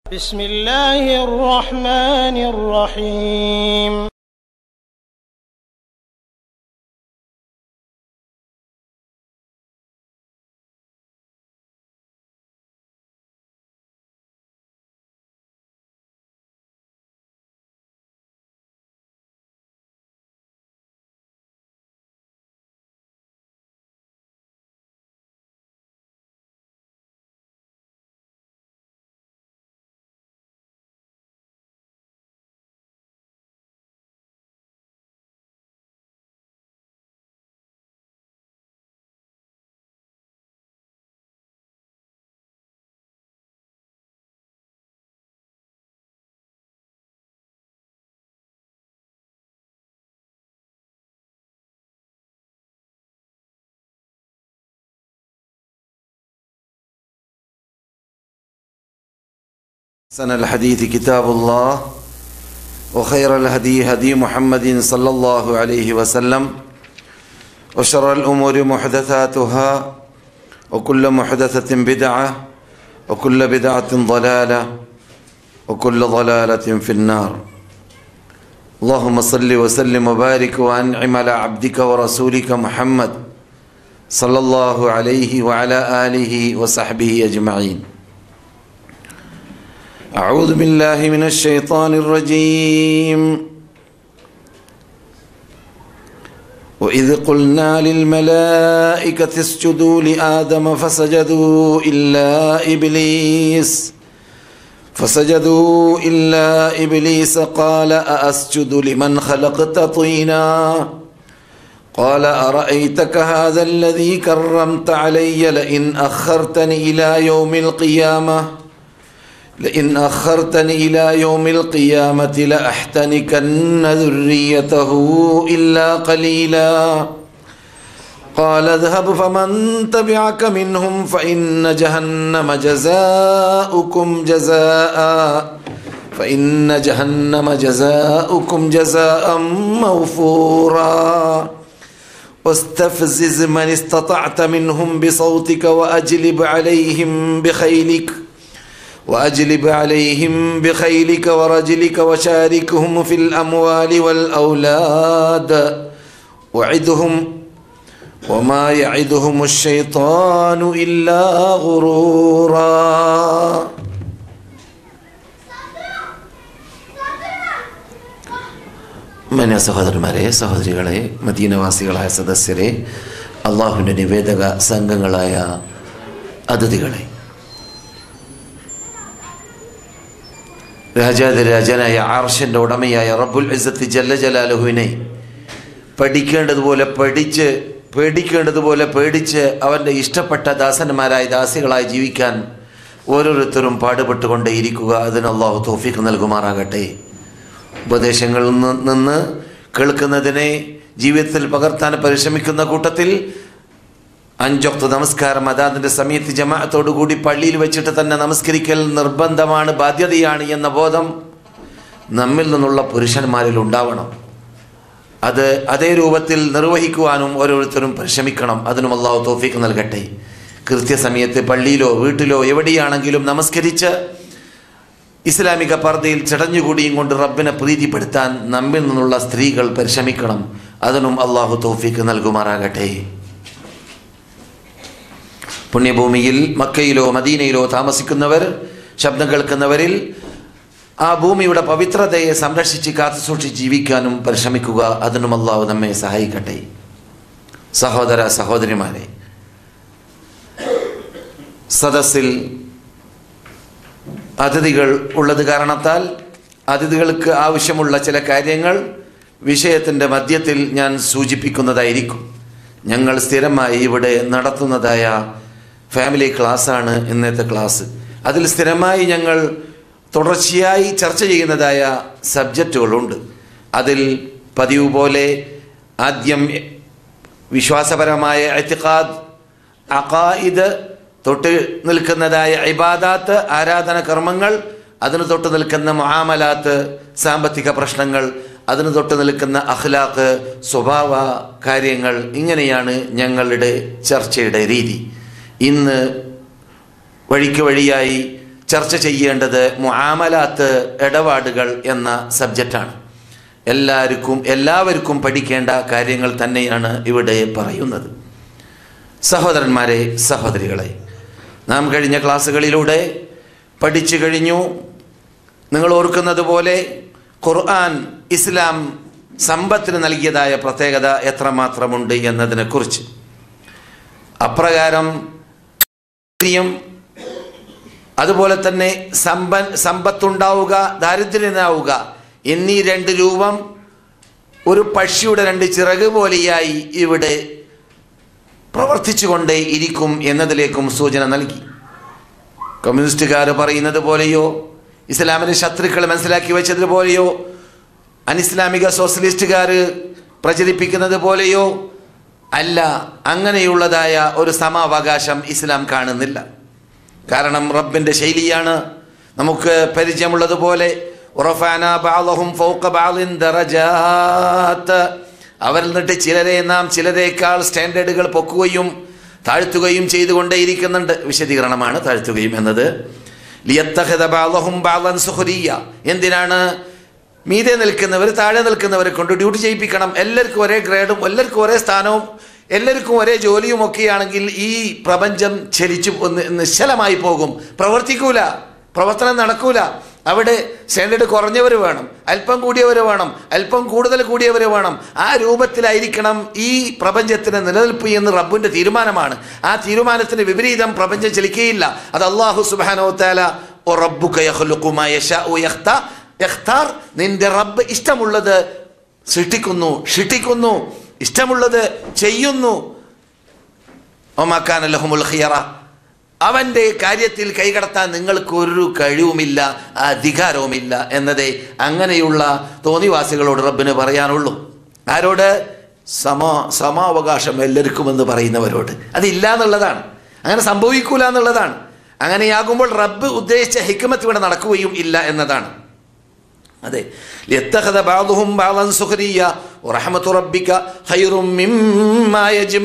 بسم الله الرحمن الرحيم أحسن الحديث كتاب الله وخير الهدي هدي محمد صلى الله عليه وسلم وشر الأمور محدثاتها وكل محدثة بدعة وكل بدعة ضلالة وكل ضلالة في النار اللهم صل وسلم وبارك وأنعم على عبدك ورسولك محمد صلى الله عليه وعلى آله وصحبه أجمعين أعوذ بالله من الشيطان الرجيم وإذ قلنا للملائكة اسجدوا لآدم فسجدوا إلا إبليس فسجدوا إلا إبليس قال أأسجد لمن خلقت طينا قال أرأيتك هذا الذي كرمت علي لئن أخرتني إلى يوم القيامة لئن أخرتني إلى يوم القيامة لأحتنكن ذريته إلا قليلا قال اذهب فمن تبعك منهم فإن جهنم جزاؤكم جزاء فإن جهنم جزاؤكم جزاء موفورا واستفزز من استطعت منهم بصوتك وأجلب عليهم بخيلك وأجلب عليهم بخيلك ورجلك وشاركهم في الأموال والأولاد وعدهم وما يعدهم الشيطان إلا غرورا മന്യ സഹോദരന്മാരെ സഹോദരികളെ മദീനവാസികളായ സദസ്യരെ അള്ളാഹുവിൻ്റെ നിവേദക സംഘങ്ങളായ അതിഥികളെ രാജാതിരാജനായ ആർഷൻ്റെ ഉടമയായ റബ്ബുൽ ഇസത്ത് ജല്ല ജലാലുഹുവിനെ പഠിക്കേണ്ടതുപോലെ പഠിച്ച് പേടിക്കേണ്ടതുപോലെ പേടിച്ച് അവൻ്റെ ഇഷ്ടപ്പെട്ട ദാസന്മാരായ ദാസികളായി ജീവിക്കാൻ ഓരോരുത്തരും പാടുപെട്ടുകൊണ്ടേയിരിക്കുക അതിന് അള്ളാഹു തോഫിക്ക് നൽകുമാറാകട്ടെ ഉപദേശങ്ങളിൽ നിന്ന് കേൾക്കുന്നതിനെ ജീവിതത്തിൽ പകർത്താൻ പരിശ്രമിക്കുന്ന കൂട്ടത്തിൽ അഞ്ചൊക്ത് നമസ്കാരം അതാതിൻ്റെ സമയത്ത് ജമാഅത്തോടുകൂടി പള്ളിയിൽ വെച്ചിട്ട് തന്നെ നമസ്കരിക്കൽ നിർബന്ധമാണ് ബാധ്യതയാണ് എന്ന ബോധം നമ്മിൽ നിന്നുള്ള പുരുഷന്മാരിൽ ഉണ്ടാവണം അത് അതേ രൂപത്തിൽ നിർവഹിക്കുവാനും ഓരോരുത്തരും പരിശ്രമിക്കണം അതിനും അള്ളാഹു തോഫിക്ക് നൽകട്ടെ കൃത്യസമയത്ത് പള്ളിയിലോ വീട്ടിലോ എവിടെയാണെങ്കിലും നമസ്കരിച്ച് ഇസ്ലാമിക പർദ്ദയിൽ ചടഞ്ഞുകൂടിയും കൊണ്ട് റബ്ബിനെ പ്രീതിപ്പെടുത്താൻ നമ്മിൽ നിന്നുള്ള സ്ത്രീകൾ പരിശ്രമിക്കണം അതിനും അള്ളാഹു തോഫിക്ക് നൽകുമാറാകട്ടെ പുണ്യഭൂമിയിൽ മക്കയിലോ മദീനയിലോ താമസിക്കുന്നവർ ശബ്ദം കേൾക്കുന്നവരിൽ ആ ഭൂമിയുടെ പവിത്രതയെ സംരക്ഷിച്ച് കാത്തുസൂക്ഷിച്ച് ജീവിക്കാനും പരിശ്രമിക്കുക അതിനും അള്ളാഹു നമ്മെ സഹായിക്കട്ടെ സഹോദര സഹോദരിമാരെ സദസ്സിൽ അതിഥികൾ ഉള്ളത് കാരണത്താൽ അതിഥികൾക്ക് ആവശ്യമുള്ള ചില കാര്യങ്ങൾ വിഷയത്തിൻ്റെ മധ്യത്തിൽ ഞാൻ സൂചിപ്പിക്കുന്നതായിരിക്കും ഞങ്ങൾ സ്ഥിരമായി ഇവിടെ നടത്തുന്നതായ ഫാമിലി ക്ലാസ്സാണ് ഇന്നത്തെ ക്ലാസ് അതിൽ സ്ഥിരമായി ഞങ്ങൾ തുടർച്ചയായി ചർച്ച ചെയ്യുന്നതായ സബ്ജക്റ്റുകളുണ്ട് അതിൽ പതിവ് പോലെ ആദ്യം വിശ്വാസപരമായ എത്തിഖാദ് അഖായിദ് തൊട്ട് നിൽക്കുന്നതായ ഇബാദാത്ത് ആരാധന കർമ്മങ്ങൾ അതിന് തൊട്ട് നിൽക്കുന്ന മുആമലാത്ത് സാമ്പത്തിക പ്രശ്നങ്ങൾ അതിന് തൊട്ട് നിൽക്കുന്ന അഖ്ലാഖ് സ്വഭാവ കാര്യങ്ങൾ ഇങ്ങനെയാണ് ഞങ്ങളുടെ ചർച്ചയുടെ രീതി ഇന്ന് വഴിക്ക് വഴിയായി ചർച്ച ചെയ്യേണ്ടത് മുആമലാത്ത് ഇടപാടുകൾ എന്ന സബ്ജക്റ്റാണ് എല്ലാവർക്കും എല്ലാവർക്കും പഠിക്കേണ്ട കാര്യങ്ങൾ തന്നെയാണ് ഇവിടെ പറയുന്നത് സഹോദരന്മാരെ സഹോദരികളെ നാം കഴിഞ്ഞ ക്ലാസ്സുകളിലൂടെ പഠിച്ചു കഴിഞ്ഞു നിങ്ങൾ ഓർക്കുന്നത് പോലെ ഖുർആൻ ഇസ്ലാം സമ്പത്തിന് നൽകിയതായ പ്രത്യേകത എത്രമാത്രമുണ്ട് എന്നതിനെക്കുറിച്ച് അപ്രകാരം ദാരിദ്ര്യം അതുപോലെ തന്നെ സമ്പൻ സമ്പത്തുണ്ടാവുക ദാരിദ്ര്യനാവുക എന്നീ രണ്ട് രൂപം ഒരു പക്ഷിയുടെ രണ്ട് ചിറക് പോലെയായി ഇവിടെ പ്രവർത്തിച്ചുകൊണ്ടേ ഇരിക്കും എന്നതിലേക്കും സൂചന നൽകി കമ്മ്യൂണിസ്റ്റുകാർ പറയുന്നത് പോലെയോ ഇസ്ലാമിന്റെ ശത്രുക്കൾ മനസ്സിലാക്കി വെച്ചതുപോലെയോ അനിസ്ലാമിക സോഷ്യലിസ്റ്റുകാർ പ്രചരിപ്പിക്കുന്നത് പോലെയോ അല്ല അങ്ങനെയുള്ളതായ ഒരു സമാവകാശം ഇസ്ലാം കാണുന്നില്ല കാരണം റബ്ബിന്റെ ശൈലിയാണ് നമുക്ക് പരിചയമുള്ളതുപോലെ ഉറഫാന ബാലഹും ഫൗക ബാലിൻ ദറജാത്ത് അവരിൽ നിന്നിട്ട് ചിലരെ നാം ചിലരേക്കാൾ സ്റ്റാൻഡേർഡുകൾ പൊക്കുകയും താഴ്ത്തുകയും ചെയ്തുകൊണ്ടേയിരിക്കുന്നുണ്ട് വിശദീകരണമാണ് താഴ്ത്തുകയും എന്നത് ലിയത്തഹദ ബാലഹും ബാലൻ സുഹരിയ എന്തിനാണ് മീതെ നിൽക്കുന്നവർ താഴെ നിൽക്കുന്നവരെ കൊണ്ട് ഡ്യൂട്ടി ചെയ്യിപ്പിക്കണം എല്ലാവർക്കും ഒരേ ഗ്രേഡും എല്ലാവർക്കും ഒരേ സ്ഥാനവും എല്ലാവർക്കും ഒരേ ജോലിയും ഒക്കെയാണെങ്കിൽ ഈ പ്രപഞ്ചം ചലിച്ചു നി- നിശ്ചലമായി പോകും പ്രവർത്തിക്കൂല പ്രവർത്തനം നടക്കൂല അവിടെ സ്റ്റാൻഡേർഡ് കുറഞ്ഞവർ വേണം അല്പം കൂടിയവർ വേണം അല്പം കൂടുതൽ കൂടിയവർ വേണം ആ രൂപത്തിലായിരിക്കണം ഈ പ്രപഞ്ചത്തിന് നിലനിൽപ്പ് എന്ന് റബ്ബിന്റെ തീരുമാനമാണ് ആ തീരുമാനത്തിന് വിപരീതം പ്രപഞ്ചം ചലിക്കുകയില്ല അത് അള്ളാഹു സുബാനോ താല "ഒ റബ്ബുക യഖ്ലുഖു മാ യശാഉ യഖ്താ." യഖ്താർ നിന്റെ റബ്ബ് ഇഷ്ടമുള്ളത് സൃഷ്ടിക്കുന്നു ഷിട്ടിക്കുന്നു ഇഷ്ടമുള്ളത് ചെയ്യുന്നു ഒമാക്കാൻ ലഹുമുൽ ഖിയറ അവന്റെ കാര്യത്തിൽ കൈകടത്താൻ നിങ്ങൾക്ക് ഒരു കഴിവുമില്ല അധികാരവുമില്ല എന്നതേ അങ്ങനെയുള്ള തോന്നിവാസികളോട് റബ്ബിന് പറയാനുള്ളൂ ആരോട് സമ സമാവകാശം എല്ലാവർക്കും എന്ന് പറയുന്നവരോട് അതില്ല എന്നുള്ളതാണ് അങ്ങനെ സംഭവിക്കൂല എന്നുള്ളതാണ് അങ്ങനെയാകുമ്പോൾ റബ്ബ് ഉദ്ദേശിച്ച ഹിക്മത്ത് ഇവിടെ നടക്കുകയും ഇല്ല എന്നതാണ് അതെ ലിയത്തഖദ ബഅദുഹും ബഅദൻ സുഖരിയ വറഹ്മത്തു റബ്ബിക ഖൈറും മിമ്മാ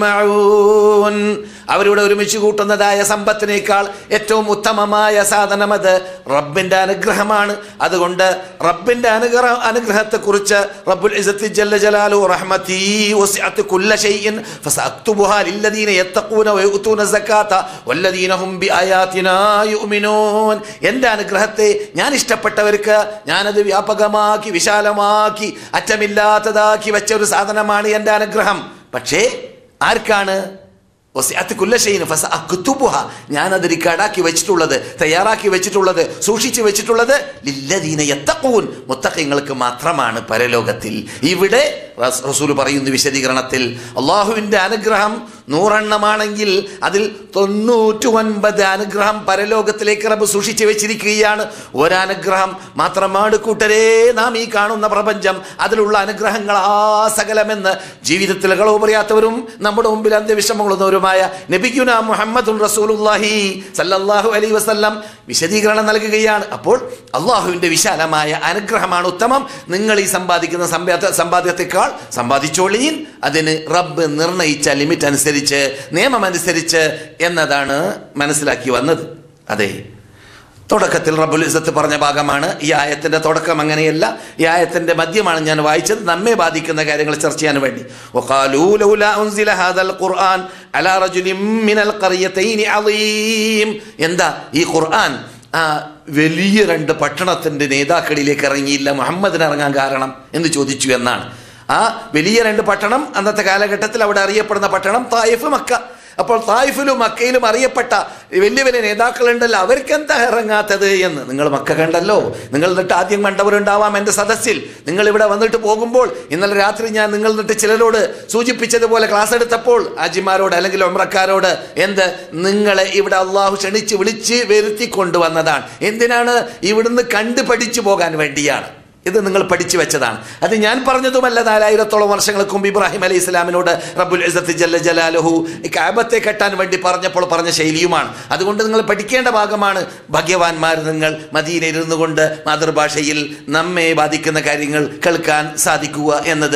യജ്മഊൻ അവരിവിടെ ഒരുമിച്ച് കൂട്ടുന്നതായ സമ്പത്തിനേക്കാൾ ഏറ്റവും ഉത്തമമായ സാധനം അത് റബ്ബിന്റെ അനുഗ്രഹമാണ് അതുകൊണ്ട് റബ്ബിന്റെ അനുഗ്രഹ അനുഗ്രഹത്തെക്കുറിച്ച് റബ്ബുൽ ഇസ്സത്തി ജല്ല ജലാലു റഹ്മതി വസിഅത്ത് കുല്ല ഷൈഇൻ ഫസഅക്തുബുഹാ ലില്ലദീന യത്തഖൂന വയുഅ്തൂന സകാത്ത വല്ലദീന ഹും ബിആയാതിനാ യുഅ്മിനൂൻ എൻ്റെ അനുഗ്രഹത്തെ ഞാൻ ഇഷ്ടപ്പെട്ടവർക്ക് ഞാനത് വ്യാപകമാക്കി വിശാലമാക്കി അറ്റമില്ലാത്തതാക്കി വെച്ച ഒരു സാധനമാണ് എൻ്റെ അനുഗ്രഹം പക്ഷേ ആർക്കാണ് വസിഅത്ത് കുല്ല ഷൈഇൻ ഫസഅക്തുബുഹ ഞാനത് റിക്കാർഡാക്കി വെച്ചിട്ടുള്ളത് തയ്യാറാക്കി വെച്ചിട്ടുള്ളത് സൂക്ഷിച്ചു വെച്ചിട്ടുള്ളത് ലില്ലദീന യത്തഖൂൻ മുത്തഖിങ്ങൾക്ക് മാത്രമാണ് പരലോകത്തിൽ ഇവിടെ റസ്- റസൂൽ പറയുന്ന വിശദീകരണത്തിൽ അള്ളാഹുവിൻ്റെ അനുഗ്രഹം നൂറെണ്ണമാണെങ്കിൽ അതിൽ തൊണ്ണൂറ്റി ഒൻപത് അനുഗ്രഹം പരലോകത്തിലേക്ക് റബ്ബ് സൂക്ഷിച്ചു വെച്ചിരിക്കുകയാണ് ഒരനുഗ്രഹം മാത്രമാണ് കൂട്ടരേ നാം ഈ കാണുന്ന പ്രപഞ്ചം അതിലുള്ള അനുഗ്രഹങ്ങൾ ആ സകലമെന്ന് ജീവിതത്തിൽ കളവ് പറയാത്തവരും നമ്മുടെ മുമ്പിൽ അന്ത്യവിഷമങ്ങളുന്നവരുമായ നബിഗുന മുഹമ്മദുൻ റസൂലുല്ലാഹി സല്ലല്ലാഹു അലൈഹി വസല്ലം വിശദീകരണം നൽകുകയാണ് അപ്പോൾ അള്ളാഹുവിൻ്റെ വിശാലമായ അനുഗ്രഹമാണ് ഉത്തമം നിങ്ങൾ ഈ സമ്പാദിക്കുന്ന സമ്പാദ്യ സമ്പാദ്യത്തെക്കാൾ സമ്പാദിച്ചോളീൻ അതിന് റബ്ബ് നിർണയിച്ച ലിമിറ്റ് അനുസരിച്ച് നിയമം അനുസരിച്ച് എന്നതാണ് മനസ്സിലാക്കി വന്നത് അതെ തുടക്കത്തിൽ റബ്ബുൽ ഇസത്ത് പറഞ്ഞ ഭാഗമാണ് ഈ ആയത്തിന്റെ തുടക്കം അങ്ങനെയല്ല ഈ ആയത്തിന്റെ മധ്യമാണ് ഞാൻ വായിച്ചത് നമ്മെ ബാധിക്കുന്ന കാര്യങ്ങൾ ചർച്ച ചെയ്യാൻ വേണ്ടി وقالوا لولا أنزل هذا القرآن على رجل من القريتين عظيم എന്താ ഈ ഖുർആൻ ആ വലിയ രണ്ട് പട്ടണത്തിന്റെ നേതാക്കളിലേക്ക് ഇറങ്ങിയില്ല മുഹമ്മദിന് ഇറങ്ങാൻ കാരണം എന്ന് ചോദിച്ചു എന്നാണ് ആ വലിയ രണ്ട് പട്ടണം അന്നത്തെ കാലഘട്ടത്തിൽ അവിടെ അറിയപ്പെടുന്ന പട്ടണം തായിഫ് മക്ക അപ്പോൾ തായിഫിലും മക്കയിലും അറിയപ്പെട്ട വലിയ വലിയ നേതാക്കളുണ്ടല്ലോ അവർക്ക് എന്താ ഇറങ്ങാത്തത് എന്ന് നിങ്ങൾ മക്ക കണ്ടല്ലോ നിങ്ങൾ എന്നിട്ട് ആദ്യം കണ്ടവരുണ്ടാവാം എൻ്റെ സദസ്സിൽ നിങ്ങൾ ഇവിടെ വന്നിട്ട് പോകുമ്പോൾ ഇന്നലെ രാത്രി ഞാൻ നിങ്ങൾ എന്നിട്ട് ചിലരോട് സൂചിപ്പിച്ചതുപോലെ ക്ലാസ് എടുത്തപ്പോൾ ആജിമാരോട് അല്ലെങ്കിൽ ഒമ്രക്കാരോട് എന്ത് നിങ്ങളെ ഇവിടെ അള്ളാഹു ക്ഷണിച്ച് വിളിച്ച് വരുത്തി കൊണ്ടുവന്നതാണ് എന്തിനാണ് ഇവിടുന്ന് കണ്ടു പഠിച്ചു പോകാൻ വേണ്ടിയാണ് ഇത് നിങ്ങൾ പഠിച്ചു വെച്ചതാണ് അത് ഞാൻ പറഞ്ഞതുമല്ല നാലായിരത്തോളം വർഷങ്ങൾക്ക് മുമ്പ് ഇബ്രാഹിം അലൈഹി ഇസ്ലാമിനോട് റബ്ബുൽ ഇസത്ത് ജല്ല ജലാലുഹു കാബത്തെ കെട്ടാൻ വേണ്ടി പറഞ്ഞപ്പോൾ പറഞ്ഞ ശൈലിയുമാണ് അതുകൊണ്ട് നിങ്ങൾ പഠിക്കേണ്ട ഭാഗമാണ് ഭാഗ്യവാന്മാർ നിങ്ങൾ മദീനയിൽ ഇരുന്നു കൊണ്ട് മാതൃഭാഷയിൽ നമ്മെ ബാധിക്കുന്ന കാര്യങ്ങൾ കേൾക്കാൻ സാധിക്കുക എന്നത്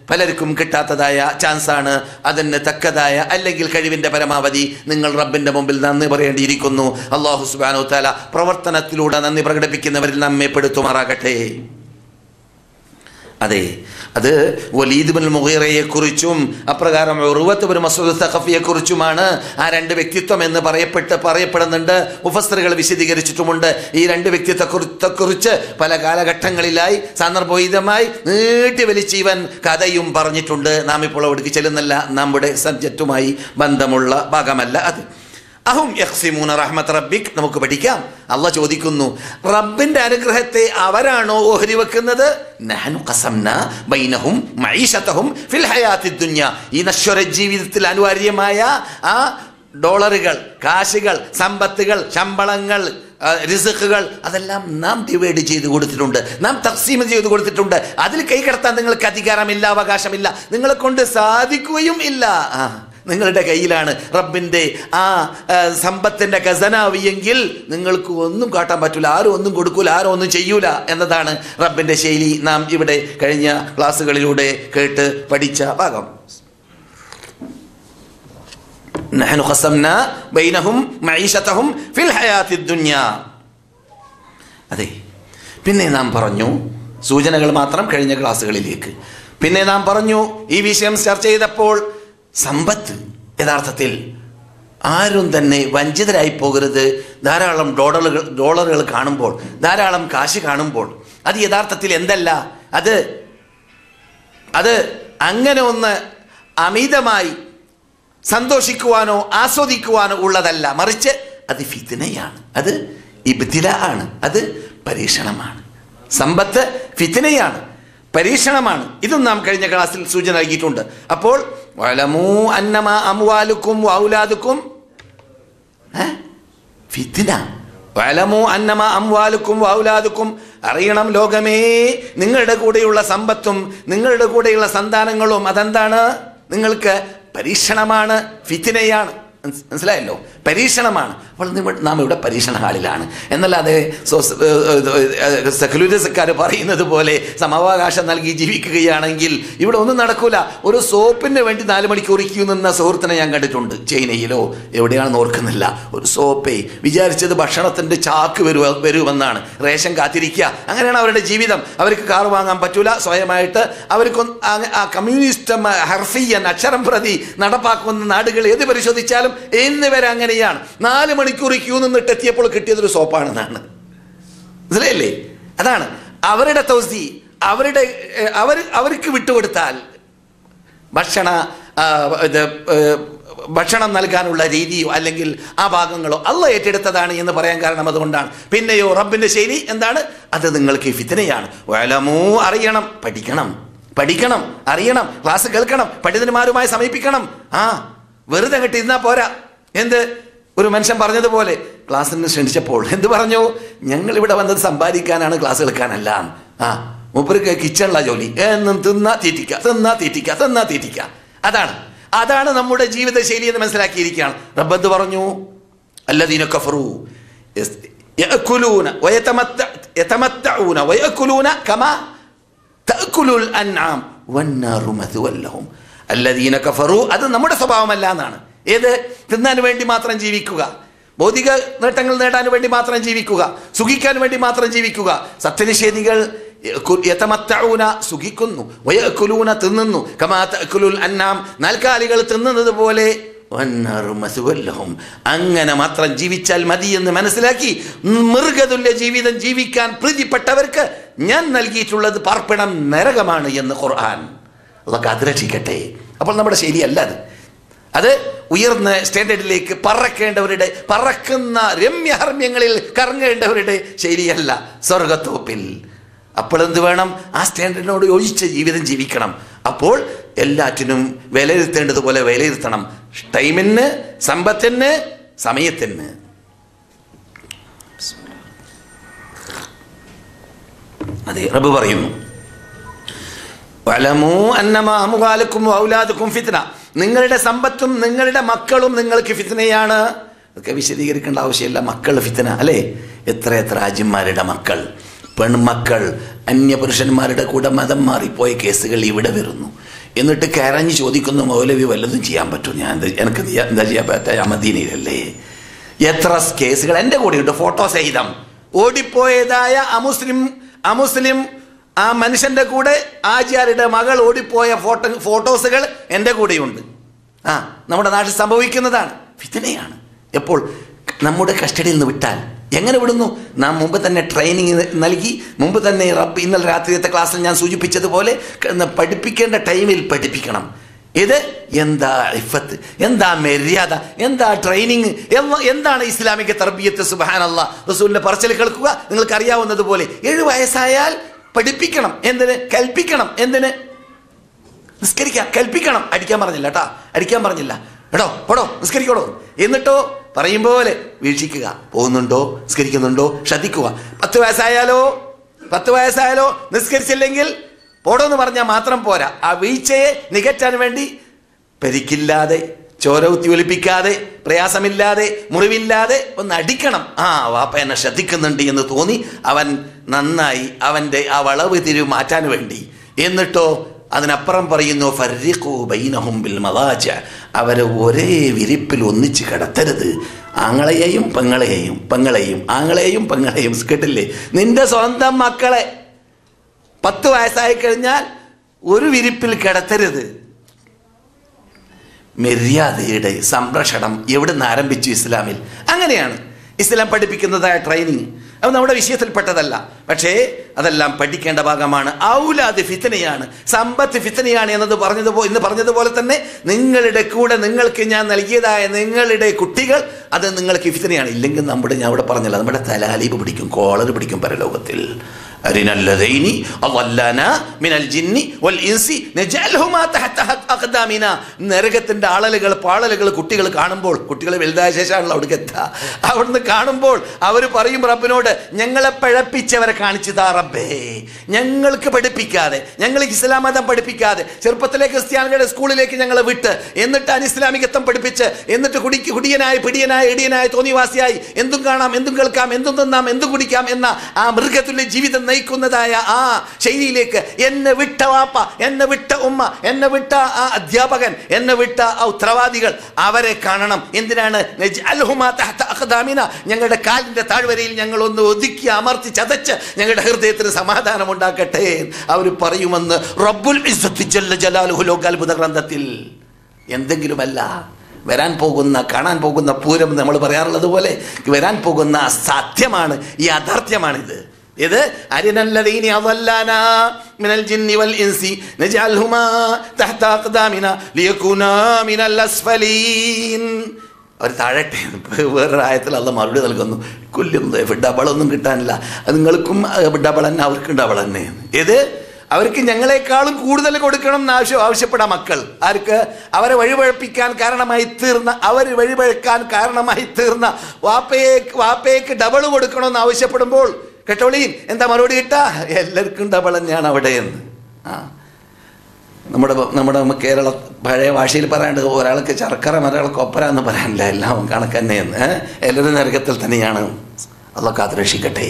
പലർക്കും കിട്ടാത്തതായ ചാൻസാണ് അതിന് തക്കതായ അല്ലെങ്കിൽ കഴിവിൻ്റെ പരമാവധി നിങ്ങൾ റബ്ബിൻ്റെ മുമ്പിൽ നന്ദി പറയേണ്ടിയിരിക്കുന്നു അള്ളാഹു സുബാനു താല പ്രവർത്തനത്തിലൂടെ നന്ദി പ്രകടിപ്പിക്കുന്നവരിൽ നമ്മെ പെടുത്തുമാറാകട്ടെ അതെ അത് വലീദ് ബിൻ മുഹീറയെ കുറിച്ചും അപ്രകാരം ഉറുവത്ത് ബിൻ മസൂദ് സഖഫിയെ കുറിച്ചുമാണ് ആ രണ്ട് വ്യക്തിത്വം എന്ന് പറയപ്പെട്ട് പറയപ്പെടുന്നുണ്ട് മുഫസ്സറുകൾ വിശദീകരിച്ചിട്ടുമുണ്ട് ഈ രണ്ട് വ്യക്തിത്വത്തെ കുറിച്ച് പല കാലഘട്ടങ്ങളിലായി സന്ദർഭോചിതമായി നീട്ടി വലിച്ച് ഇവൻ കഥയും പറഞ്ഞിട്ടുണ്ട് നാം ഇപ്പോൾ അവിടേക്ക് ചെല്ലുന്നില്ല നമ്മുടെ സബ്ജക്റ്റുമായി ബന്ധമുള്ള ഭാഗമല്ല അത് അഹും യഖ്സിമൂന റഹ്മത്ത് റബ്ബിക് നമുക്ക് പഠിക്കാം അള്ള ചോദിക്കുന്നു റബ്ബിന്റെ അനുഗ്രഹത്തെ അവരാണോ ഓഹരി വെക്കുന്നത് നഹ്നു ഖസംന ബൈനഹും മഈശതഹും ഫിൽ ഹയാത്തി ദുനിയ ഈ നശ്വര ജീവിതത്തിൽ അനിവാര്യമായ ആ ഡോളറുകൾ കാശുകൾ സമ്പത്തുകൾ ശമ്പളങ്ങൾ ആ, റിസ്ക്കുകൾ അതെല്ലാം നാം ഡിവൈഡ് ചെയ്ത് കൊടുത്തിട്ടുണ്ട് നാം തക്സീം ചെയ്ത് കൊടുത്തിട്ടുണ്ട് അതിൽ കൈ കടത്താൻ നിങ്ങൾക്ക് അധികാരമില്ല അവകാശമില്ല നിങ്ങളെ കൊണ്ട് സാധിക്കുകയും ഇല്ല ആ നിങ്ങളുടെ കയ്യിലാണ് റബ്ബിൻ്റെ ആ ആ, സമ്പത്തിൻ്റെ ഖസനാവ് എങ്കിൽ നിങ്ങൾക്ക് ഒന്നും കാട്ടാൻ പറ്റൂല ആരും ഒന്നും കൊടുക്കൂല ആരും ഒന്നും ചെയ്യൂല എന്നതാണ് റബ്ബിൻ്റെ ശൈലി നാം ഇവിടെ കഴിഞ്ഞ ക്ലാസ്സുകളിലൂടെ കേട്ട് പഠിച്ച ഭാഗം نحن قسمنا بينهم معيشتهم في الحياة الدنيا അതെ പിന്നെ നാം പറഞ്ഞു സൂചനകൾ മാത്രം കഴിഞ്ഞ ക്ലാസ്സുകളിലേക്ക് പിന്നെ നാം പറഞ്ഞു ഈ വിഷയം ചർച്ച ചെയ്തപ്പോൾ സമ്പത്ത് യഥാർത്ഥത്തിൽ ആരും തന്നെ വഞ്ചിതരായി പോകരുത് ധാരാളം ഡോളറുകൾ ഡോളറുകൾ കാണുമ്പോൾ ധാരാളം കാശ് കാണുമ്പോൾ അത് യഥാർത്ഥത്തിൽ എന്തല്ല അത് അത് അങ്ങനെ ഒന്ന് അമിതമായി സന്തോഷിക്കുവാനോ ആസ്വദിക്കുവാനോ ഉള്ളതല്ല മറിച്ച് അത് ഫിത്തിനയാണ് അത് ഇബ്തില ആണ് അത് പരീക്ഷണമാണ് സമ്പത്ത് ഫിത്തിനയാണ് പരീക്ഷണമാണ് ഇതും നാം കഴിഞ്ഞ ക്ലാസ്സിൽ സൂചന നൽകിയിട്ടുണ്ട് അപ്പോൾ വലമൂ അന്നമ അമുവാലുക്കും ഔലാദുക്കും ഏ? ഫിത്തിന വലമു അന്നമ അംവാലുക്കും വൗലാദുക്കും അറിയണം ലോകമേ നിങ്ങളുടെ കൂടെയുള്ള സമ്പത്തും നിങ്ങളുടെ കൂടെയുള്ള സന്താനങ്ങളും അതെന്താണ് നിങ്ങൾക്ക് പരീക്ഷണമാണ് ഫിത്തിനയാണ് മനസ്- മനസ്സിലായല്ലോ പരീക്ഷണമാണ് അപ്പോൾ നിങ്ങ- നാം ഇവിടെ പരീക്ഷണ ഹാളിലാണ് എന്നല്ലാതെ സെക്യുലറിസക്കാർ പറയുന്നത് പോലെ സമവാകാശം നൽകി ജീവിക്കുകയാണെങ്കിൽ ഇവിടെ ഒന്നും നടക്കൂല ഒരു സോപ്പിന് വേണ്ടി നാല് മണിക്കൂർ ക്യൂ നിന്ന സുഹൃത്തിനെ ഞാൻ കണ്ടിട്ടുണ്ട് ചൈനയിലോ എവിടെയാണെന്ന് ഓർക്കുന്നില്ല ഒരു സോപ്പേ വിചാരിച്ചത് ഭക്ഷണത്തിന്റെ ചാക്ക് വരുവ വരുമെന്നാണ് റേഷൻ കാത്തിരിക്കുക അങ്ങനെയാണ് അവരുടെ ജീവിതം അവർക്ക് കാർ വാങ്ങാൻ പറ്റൂല സ്വയമായിട്ട് അവർക്ക് ആ കമ്മ്യൂണിസ്റ്റ് മ- ഹർഫിയൻ അക്ഷരം പ്രതി നടപ്പാക്കുന്ന നാടുകൾ ഏത് പരിശോധിച്ചാലും ഇന്ന് വരെ അങ്ങനെയാണ് നാല് മണിക്കൂർ ക്യൂ നിന്നിട്ട് എത്തിയപ്പോൾ കിട്ടിയതൊരു സോപ്പാണെന്നാണ് മനസ്സിലായില്ലേ അതാണ് അവരുടെ തൗസി അവരുടെ ഏഹ്, അവർ അവർക്ക് വിട്ടുകൊടുത്താൽ ഭക്ഷണ ആ, ഇത് ഏഹ്, ഭക്ഷണം നൽകാനുള്ള രീതിയോ അല്ലെങ്കിൽ ആ ഭാഗങ്ങളോ അല്ല ഏറ്റെടുത്തതാണ് എന്ന് പറയാൻ കാരണം അതുകൊണ്ടാണ് പിന്നെയോ റബ്ബിന്റെ ശൈലി എന്താണ് അത് നിങ്ങൾക്ക് ഫിത്തനയാണ് വലമൂ അറിയണം പഠിക്കണം പഠിക്കണം അറിയണം ക്ലാസ് കേൾക്കണം പണ്ഡിതന്മാരുമായി സമീപിക്കണം ആ വെറുതെ അങ്ങോട്ട് ഇരുന്നാ പോരാ എന്ത് ഒരു മനുഷ്യൻ പറഞ്ഞതുപോലെ ക്ലാസ്സിന് ക്ഷണിച്ചപ്പോൾ എന്ത് പറഞ്ഞു ഞങ്ങൾ ഇവിടെ വന്നത് സമ്പാദിക്കാനാണ് ക്ലാസ് കേൾക്കാനല്ല ആ മൂപ്പർക്ക് കിച്ചണില ജോലി എന്നും തിന്നാ തീറ്റിക്ക തിന്നാ തീറ്റിക്ക തിന്നാ തീറ്റിക്ക അതാണ് അതാണ് നമ്മുടെ ജീവിത ശൈലി എന്ന് മനസ്സിലാക്കിയിരിക്കുകയാണ് റബ്ബന്ത് പറഞ്ഞു അല്ലദീന കഫറു يأكلون ويتمتع يتمتعون ويأكلون كما تأكل الأنعام والنار مثوى لهم الذين كفروا അത് നമ്മുടെ സ്വഭാവമല്ല എന്നാണ് ഏത് തിന്നാൻ വേണ്ടി മാത്രം ജീവിക്കുക ഭൗതിക നേട്ടങ്ങൾ നേടാൻ വേണ്ടി മാത്രം ജീവിക്കുക സുഖിക്കാൻ വേണ്ടി മാത്രം ജീവിക്കുക സത്യനിഷേധികൾ യതമത്തഊന സുഖിക്കുന്നു വയക്കുലൂന തിന്നുന്നു കമാ തഅക്കുലുൽ അന്നാം നാൽക്കാലികൾ തിന്നുന്നത് പോലെ വന്നാറു മസുവല്ലഹും അങ്ങനെ മാത്രം ജീവിച്ചാൽ മതി എന്ന് മനസ്സിലാക്കി മൃഗതുല്യ ജീവിതം ജീവിക്കാൻ പ്രീതിപ്പെട്ടവർക്ക് ഞാൻ നൽകിയിട്ടുള്ളത് പാർപ്പിടം നരകമാണ് എന്ന് ഖുർആൻ അതൊക്കെ അതിരക്ഷിക്കട്ടെ അപ്പോൾ നമ്മുടെ ശരിയല്ല അത് അത് ഉയർന്ന സ്റ്റാൻഡേർഡിലേക്ക് പറക്കേണ്ടവരുടെ പറക്കുന്ന രമ്യഹർമ്മ്യങ്ങളിൽ കറങ്ങേണ്ടവരുടെ ശരിയല്ല സ്വർഗത്തോപ്പിൽ അപ്പോൾ എന്ത് വേണം ആ സ്റ്റാൻഡേർഡിനോട് യോജിച്ച ജീവിതം ജീവിക്കണം അപ്പോൾ എല്ലാറ്റിനും വിലയിരുത്തേണ്ടതുപോലെ വിലയിരുത്തണം ടൈമിന് സമ്പത്തിന് സമയത്തിന് അതെ റബ്ബ് പറയുന്നു വലമൂ അന്നമ അമുകാലക്കും ഔലാദുക്കും ഫിത്ന നിങ്ങളുടെ സമ്പത്തും നിങ്ങളുടെ മക്കളും നിങ്ങൾക്ക് ഫിത്നയാണ് അതൊക്കെ വിശദീകരിക്കേണ്ട ആവശ്യമില്ല മക്കൾ ഫിത്ന അല്ലേ എത്ര എത്ര രാജ്യന്മാരുടെ മക്കൾ പെൺമക്കൾ അന്യപുരുഷന്മാരുടെ കൂടെ മതം മാറിപ്പോയ കേസുകൾ ഇവിടെ വരുന്നു എന്നിട്ട് കരഞ്ഞ് ചോദിക്കുന്നു മൗലവി വല്ലതും ചെയ്യാൻ പറ്റും ഞാൻ എന്ത് എനിക്ക് എന്ത് ചെയ്യാ- എന്താ ചെയ്യാൻ പറ്റുക മദീനയിലല്ലേ എത്ര കേസുകൾ എൻ്റെ കൂടെയുണ്ട് ഫോട്ടോ സഹിതം ഓടിപ്പോയതായ അമുസ്ലിം അമുസ്ലിം ആ മനുഷ്യന്റെ കൂടെ ആചാര്യയുടെ മകൾ ഓടിപ്പോയ ഫോട്ടോ ഫോട്ടോസുകൾ എൻ്റെ കൂടെയുണ്ട് ആ നമ്മുടെ നാട്ടിൽ സംഭവിക്കുന്നതാണ് ഫിത്തനയാണ് എപ്പോൾ നമ്മുടെ കസ്റ്റഡിയിൽ നിന്ന് വിട്ടാൽ എങ്ങനെ വിടുന്നു നാം മുമ്പ് തന്നെ ട്രെയിനിങ് നൽകി മുമ്പ് തന്നെ റബ്ബ് ഇന്നലെ രാത്രിയത്തെ ക്ലാസ്സിൽ ഞാൻ സൂചിപ്പിച്ചതുപോലെ ക- പഠിപ്പിക്കേണ്ട ടൈമിൽ പഠിപ്പിക്കണം ഇത് എന്താ ഇഫത്ത് എന്താ മര്യാദ എന്താ ട്രെയിനിങ് എന്ന- എന്താണ് ഇസ്ലാമിക തർബീയത്ത് സുബാനല്ല റസൂലിന്റെ പറച്ചിൽ കേൾക്കുക നിങ്ങൾക്ക് അറിയാവുന്നതുപോലെ ഏഴ് വയസ്സായാൽ പഠിപ്പിക്കണം എന്തിന് കൽപ്പിക്കണം എന്തിന് നിസ്കരിക്കാം കൽപ്പിക്കണം അടിക്കാൻ പറഞ്ഞില്ല കേട്ടാ അടിക്കാൻ പറഞ്ഞില്ല എടോ പോടോ നിസ്കരിക്കണോ എന്നിട്ടോ പറയും പോലെ വീക്ഷിക്കുക പോകുന്നുണ്ടോ നിസ്കരിക്കുന്നുണ്ടോ ശ്രദ്ധിക്കുക പത്ത് വയസ്സായാലോ പത്ത് വയസ്സായാലോ നിസ്കരിച്ചില്ലെങ്കിൽ പോടോ എന്ന് പറഞ്ഞാൽ മാത്രം പോരാ ആ വീഴ്ചയെ നികറ്റാൻ വേണ്ടി പരിക്കില്ലാതെ ചോര കുത്തി ഒലിപ്പിക്കാതെ പ്രയാസമില്ലാതെ മുറിവില്ലാതെ ഒന്ന് അടിക്കണം ആ വാപ്പ എന്നെ ശ്രദ്ധിക്കുന്നുണ്ട് എന്ന് തോന്നി അവൻ നന്നായി അവൻ്റെ ആ വളവ് തിരിവ് മാറ്റാൻ വേണ്ടി എന്നിട്ടോ അതിനപ്പുറം പറയുന്നു ഫർരിഖു ബൈനഹും ബിൽ മദാജ അവരെ ഒരേ വിരിപ്പിൽ ഒന്നിച്ച് കിടത്തരുത് ആങ്ങളെയെയും പെങ്ങളെയും പെങ്ങളെയും ആങ്ങളെയും പെങ്ങളെയും കേട്ടില്ലേ നിന്റെ സ്വന്തം മക്കളെ പത്ത് വയസ്സായി കഴിഞ്ഞാൽ ഒരു വിരിപ്പിൽ കിടത്തരുത് മര്യാദയുടെ സംരക്ഷണം എവിടെ നിന്ന് ആരംഭിച്ചു ഇസ്ലാമിൽ അങ്ങനെയാണ് ഇസ്ലാം പഠിപ്പിക്കുന്നതായ ട്രെയിനിങ് അത് നമ്മുടെ വിഷയത്തിൽപ്പെട്ടതല്ല പക്ഷേ അതെല്ലാം പഠിക്കേണ്ട ഭാഗമാണ് ഔലാദ് ഫിത്തനയാണ് സമ്പത്ത് ഫിത്തനയാണ് എന്നത് പറഞ്ഞതുപോലെ ഇന്ന് പറഞ്ഞതുപോലെ തന്നെ നിങ്ങളുടെ കൂടെ നിങ്ങൾക്ക് ഞാൻ നൽകിയതായ നിങ്ങളുടെ കുട്ടികൾ അത് നിങ്ങൾക്ക് ഫിത്തനയാണ് ഇല്ലെങ്കിൽ നമ്മുടെ ഞാൻ അവിടെ പറഞ്ഞല്ലോ നമ്മുടെ തലാലീപ് പിടിക്കും കോളർ പിടിക്കും പരലോകത്തിൽ അരിനല്ലതൈനി അളല്ലന മിനൽ ജിന്നി വൽ ഇൻസി നജഅൽഹുമാ തഹത അഖ്ദാമിന നരകത്തിന്റെ ആളലുകൾ പാളലുകൾ കുട്ടികൾ കാണുമ്പോൾ കുട്ടികൾ വലുതായ ശേഷമാണല്ലോ അവിടേക്ക് എത്തുക അവിടുന്ന് കാണുമ്പോൾ അവർ പറയും റബ്ബിനോട് ഞങ്ങളെ പഴപ്പിച്ചവരെ കാണിച്ചു താ റബ്ബേ ഞങ്ങൾക്ക് പഠിപ്പിക്കാതെ ഞങ്ങൾ ഇസ്ലാം മതം പഠിപ്പിക്കാതെ ചെറുപ്പത്തിലെ ക്രിസ്ത്യാനികളുടെ സ്കൂളിലേക്ക് ഞങ്ങളെ വിട്ട് എന്നിട്ട് അനിസ്ലാമികത്വം പഠിപ്പിച്ച് എന്നിട്ട് കുടിക്ക് കുടിയനായി പിടിയനായി ഇടിയനായി തോന്നിവാസിയായി എന്തും കാണാം എന്തും കേൾക്കാം എന്തും തിന്നാം എന്തും കുടിക്കാം എന്ന ആ മൃഗത്തുല്യ ജീവിതം നയിക്കുന്നതായ ആ ശൈലിയിലേക്ക് എന്നെ വിട്ട വാപ്പ എന്നെ വിട്ട ഉമ്മ എന്നെ വിട്ട ആ അധ്യാപകൻ എന്നെ വിട്ട ആ ഉത്തരവാദികൾ അവരെ കാണണം എന്തിനാണ് നജ്അൽഹുമാ തഹ്ത അഖ്ദാമിന ഞങ്ങളുടെ കാലിന്റെ താഴ്വരയിൽ ഞങ്ങൾ ഒന്ന് ഒതുക്കി അമർത്തി ചതച്ച് ഞങ്ങളുടെ ഹൃദയത്തിന് സമാധാനം ഉണ്ടാക്കട്ടെ അവർ പറയുമെന്ന് റബ്ബുൽ ഇസ്സത്തി ജല്ല ജലാലുഹു ലോകാത്ഭുത ഗ്രന്ഥത്തിൽ എന്തെങ്കിലുമല്ല വരാൻ പോകുന്ന കാണാൻ പോകുന്ന പൂരം നമ്മൾ പറയാറുള്ളത് പോലെ വരാൻ പോകുന്ന സത്യമാണ് ഈ യാഥാർത്ഥ്യമാണിത് ഇത് അരിനല്ലദീനി അദല്ലാനാ മിനൽ ജിന്നി വൽ ഇൻസി നജഅൽഹുമാ തഹ്ത അഖ്ദാമിന ലിയകൂനാ മിനൽ അസ്ഫലീൻ അവർ താഴട്ടെ വേറൊരു ആയത്തിൽ അല്ല മറുപടി നൽകുന്നു കൊല്ലും ഡബിളൊന്നും കിട്ടാനില്ല അത് നിങ്ങൾക്കും ഡബിൾ തന്നെ അവർക്കും ഡബിൾ തന്നെ ഇത് അവർക്ക് ഞങ്ങളെക്കാളും കൂടുതൽ കൊടുക്കണം എന്ന് ആവശ്യം ആവശ്യപ്പെടാം മക്കൾ ആർക്ക് അവരെ വഴിപഴപ്പിക്കാൻ കാരണമായി തീർന്ന അവർ വഴിപഴക്കാൻ കാരണമായി തീർന്ന വാപ്പയെ വാപ്പയ്ക്ക് ഡബിൾ കൊടുക്കണമെന്ന് ആവശ്യപ്പെടുമ്പോൾ കേട്ടോളീൻ എന്താ മറുപടി കിട്ടാ എല്ലാവർക്കും ഡബിൾ തന്നെയാണ് അവിടെ എന്ന് ആ നമ്മുടെ നമ്മുടെ കേരള പഴയ ഭാഷയിൽ പറയാണ്ട് ഒരാൾക്ക് ശർക്കര ഒരാൾക്ക് ഒപ്പര എന്ന് പറയാനില്ല എല്ലാം കണക്ക് തന്നെയെന്ന് ഏഹ്? എല്ലാവരും നരകത്തിൽ തന്നെയാണ് അതൊക്കെ കാത്തുരക്ഷിക്കട്ടെ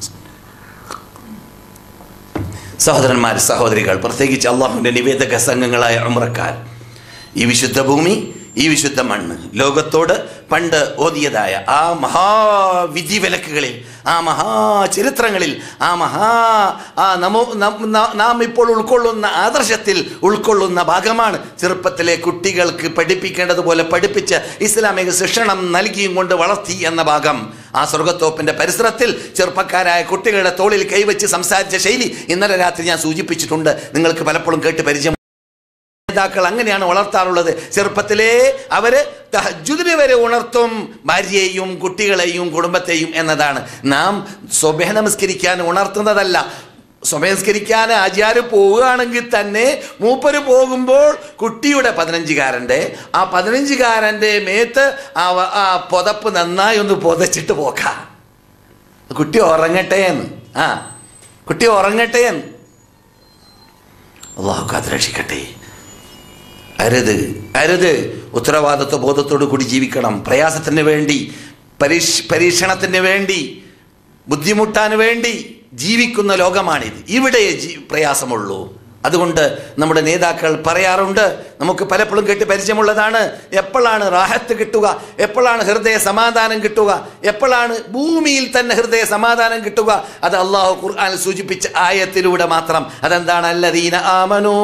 സഹോദരന്മാർ സഹോദരികൾ പ്രത്യേകിച്ച് അള്ളാഹുവിൻ്റെ നിവേദക സംഘങ്ങളായ ഉമ്രക്കാർ ഈ വിശുദ്ധ ഭൂമി ഈ വിശുദ്ധ മണ്ണ് ലോകത്തോട് പണ്ട് ഓതിയതായ ആ മഹാവിധി വിലക്കുകളിൽ ആ മഹാചരിത്രങ്ങളിൽ ആ മഹാ ആ നമോ നം- ന- നാം ഇപ്പോൾ ഉൾക്കൊള്ളുന്ന ആദർശത്തിൽ ഉൾക്കൊള്ളുന്ന ഭാഗമാണ് ചെറുപ്പത്തിലെ കുട്ടികൾക്ക് പഠിപ്പിക്കേണ്ടതുപോലെ പഠിപ്പിച്ച് ഇസ്ലാമിക ശിക്ഷണം നൽകിയും കൊണ്ട് വളർത്തി എന്ന ഭാഗം ആ സ്വർഗത്തോപ്പിന്റെ പരിസരത്തിൽ ചെറുപ്പക്കാരായ കുട്ടികളുടെ തോളിൽ കൈവച്ച് സംസാരിച്ച ശൈലി ഇന്നലെ രാത്രി ഞാൻ സൂചിപ്പിച്ചിട്ടുണ്ട് നിങ്ങൾക്ക് പലപ്പോഴും കേട്ട് പരിചയം നേതാക്കൾ അങ്ങനെയാണ് വളർത്താറുള്ളത് ചെറുപ്പത്തിലേ അവര് തഹജുദിന് വരെ ഉണർത്തും ഭാര്യയെയും കുട്ടികളെയും കുടുംബത്തെയും എന്നതാണ് നാം സ്വഭ നമസ്കരിക്കാൻ ഉണർത്തുന്നതല്ല സ്വമസ്കരിക്കാൻ ആചാര് പോവുകയാണെങ്കിൽ തന്നെ മൂപ്പര് പോകുമ്പോൾ കുട്ടിയുടെ പതിനഞ്ചുകാരൻ്റെ ആ പതിനഞ്ചുകാരൻ്റെ മേത്ത് ആ വ- ആ പുതപ്പ് നന്നായി ഒന്ന് പുതച്ചിട്ട് പോക്കാം കുട്ടി ഉറങ്ങട്ടെ എന്ന് ആ കുട്ടി ഉറങ്ങട്ടെ എന്ന് അള്ളാഹു കാത്തുരക്ഷിക്കട്ടെ അരുത് അരുത് ഉത്തരവാദിത്വ ബോധത്തോടു കൂടി ജീവിക്കണം പ്രയാസത്തിന് വേണ്ടി പരീക്ഷ പരീക്ഷണത്തിന് വേണ്ടി ബുദ്ധിമുട്ടാൻ വേണ്ടി ജീവിക്കുന്ന ലോകമാണിത് ഇവിടെ ജീ- പ്രയാസമുള്ളൂ അതുകൊണ്ട് നമ്മുടെ നേതാക്കൾ പറയാറുണ്ട് നമുക്ക് പലപ്പോഴും കേട്ട് പരിചയമുള്ളതാണ് എപ്പോഴാണ് റാഹത്ത് കിട്ടുക എപ്പോഴാണ് ഹൃദയ സമാധാനം കിട്ടുക എപ്പോഴാണ് ഭൂമിയിൽ തന്നെ ഹൃദയ സമാധാനം കിട്ടുക അത് അള്ളാഹു ഖുർആൻ സൂചിപ്പിച്ച ആയത്തിലൂടെ മാത്രം അതെന്താണ് അല്ലദീന ആമനൂ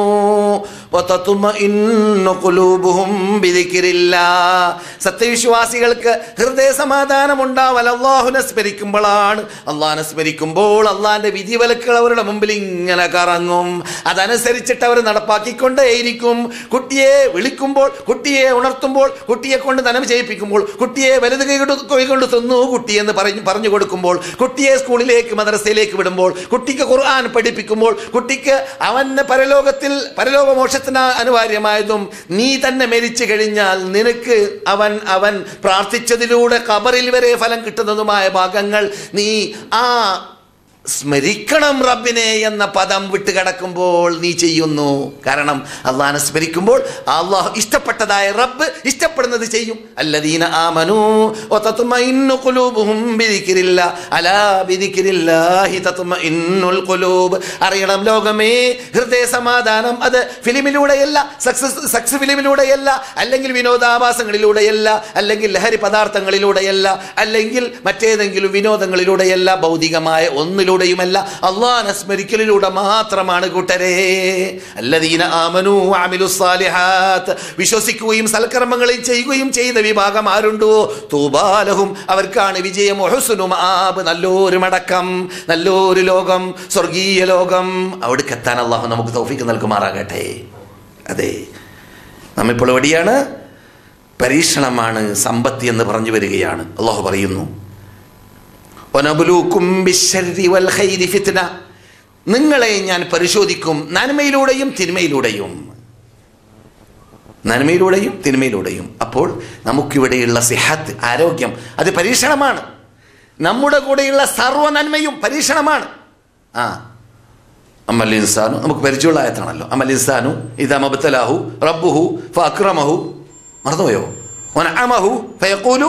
വതത്മഇന്നു ഖുലൂബുഹും ബിദിക്രില്ലാ സത്യവിശ്വാസികൾക്ക് ഹൃദയ സമാധാനം ഉണ്ടാവൽ അള്ളാഹുനെ സ്മരിക്കുമ്പോഴാണ് അള്ളാഹിനെ സ്മരിക്കുമ്പോൾ അള്ളാഹിന്റെ വിധിവിലക്കുകൾ അവരുടെ മുമ്പിൽ ഇങ്ങനെ കറങ്ങും അതനുസരിച്ചിട്ട് അവർ നടപ്പാക്കിക്കൊണ്ടേയിരിക്കും കുട്ടിയെ വിളിക്കുമ്പോൾ കുട്ടിയെ ഉണർത്തുമ്പോൾ കുട്ടിയെ കൊണ്ട് നനം ചെയ്യിപ്പിക്കുമ്പോൾ കുട്ടിയെ വലുത് കൈകൊണ്ട് കൈകൊണ്ട് തിന്നു കുട്ടി എന്ന് പറഞ്ഞു പറഞ്ഞു കൊടുക്കുമ്പോൾ കുട്ടിയെ സ്കൂളിലേക്ക് മദ്രസയിലേക്ക് വിടുമ്പോൾ കുട്ടിക്ക് ഖുർആൻ പഠിപ്പിക്കുമ്പോൾ കുട്ടിക്ക് അവന് പരലോകത്തിൽ പരലോകമോക്ഷത്തിന് അനിവാര്യമായതും നീ തന്നെ മരിച്ചു കഴിഞ്ഞാൽ നിനക്ക് അവൻ അവൻ പ്രാർത്ഥിച്ചതിലൂടെ ഖബറിൽ വരെ ഫലം കിട്ടുന്നതുമായ ഭാഗങ്ങൾ നീ ആ സ്മരിക്കണം റബ്ബിനെ എന്ന പദം വിട്ട് കിടക്കുമ്പോൾ നീ ചെയ്യുന്നു കാരണം അള്ളാഹിനെ സ്മരിക്കുമ്പോൾ അള്ളാഹു ഇഷ്ടപ്പെട്ടതായ റബ്ബ് ഇഷ്ടപ്പെടുന്നത് ചെയ്യും അല്ലദീന ആമനു വതത്മഇന്നു ഖുലൂബുഹും ബിദിക്രില്ല അലാ ബിദിക്രില്ലാഹി തത്മഇന്നുൽ ഖുലൂബ് അറിയണം ലോകമേ ഹൃദയ സമാധാനം അത് ഫിലിമിലൂടെയല്ല സക്സസ് സക്സ് ഫിലിമിലൂടെയല്ല അല്ലെങ്കിൽ വിനോദാഭാസങ്ങളിലൂടെയല്ല അല്ലെങ്കിൽ ലഹരി പദാർത്ഥങ്ങളിലൂടെയല്ല അല്ലെങ്കിൽ മറ്റേതെങ്കിലും വിനോദങ്ങളിലൂടെയല്ല ഭൗതികമായ ഒന്നിലൂടെയുമല്ല അള്ളാഹ് സ്മരിക്കലിലൂടെ മാത്രമാണ് കൂട്ടരെ അല്ലദീന ആമനു അമിലു സാലിഹാത്ത് വിശ്വസിക്കുകയും സൽക്കർമ്മങ്ങളെയും ചെയ്യുകയും ചെയ്യുന്ന വിഭാഗം ആരുണ്ടോ തൂബാലഹും അവർക്കാണ് വിജയം ഒഹസുനു മാബ് നല്ലൊരു മടക്കം നല്ലൊരു ലോകം സ്വർഗീയ ലോകം അവിടേക്ക് എത്താൻ അള്ളാഹു നമുക്ക് തൗഫീക്ക് നൽകുമാറാകട്ടെ അതെ നമ്മിപ്പോൾ എവിടെയാണ് പരീക്ഷണമാണ് സമ്പത്തി എന്ന് പറഞ്ഞു വരികയാണ് അള്ളാഹു പറയുന്നു വനബുലൂക്കും ബിശ്ശർരി വൽ ഖൈരി ഫിത്ന നിങ്ങളെ ഞാൻ പരിശോധിക്കും നന്മയിലൂടെയും തിന്മയിലൂടെയും നന്മയിലൂടെയും തിന്മയിലൂടെയും അപ്പോൾ നമുക്കിവിടെയുള്ള സിഹത്ത് ആരോഗ്യം അത് പരീക്ഷണമാണ് നമ്മുടെ കൂടെയുള്ള സർവ്വ നന്മയും പരീക്ഷണമാണ് ആ അമൽ ഇൻസാനു നമുക്ക് പരിചയമുള്ള ആയത്താണല്ലോ അമൽ ഇൻസാനു ഇതാ മബ്തലാഹു റബ്ബുഹു ഫഅക്രമഹു മറന്നുപോയോ വനഅമഹു ഫയഖൂലു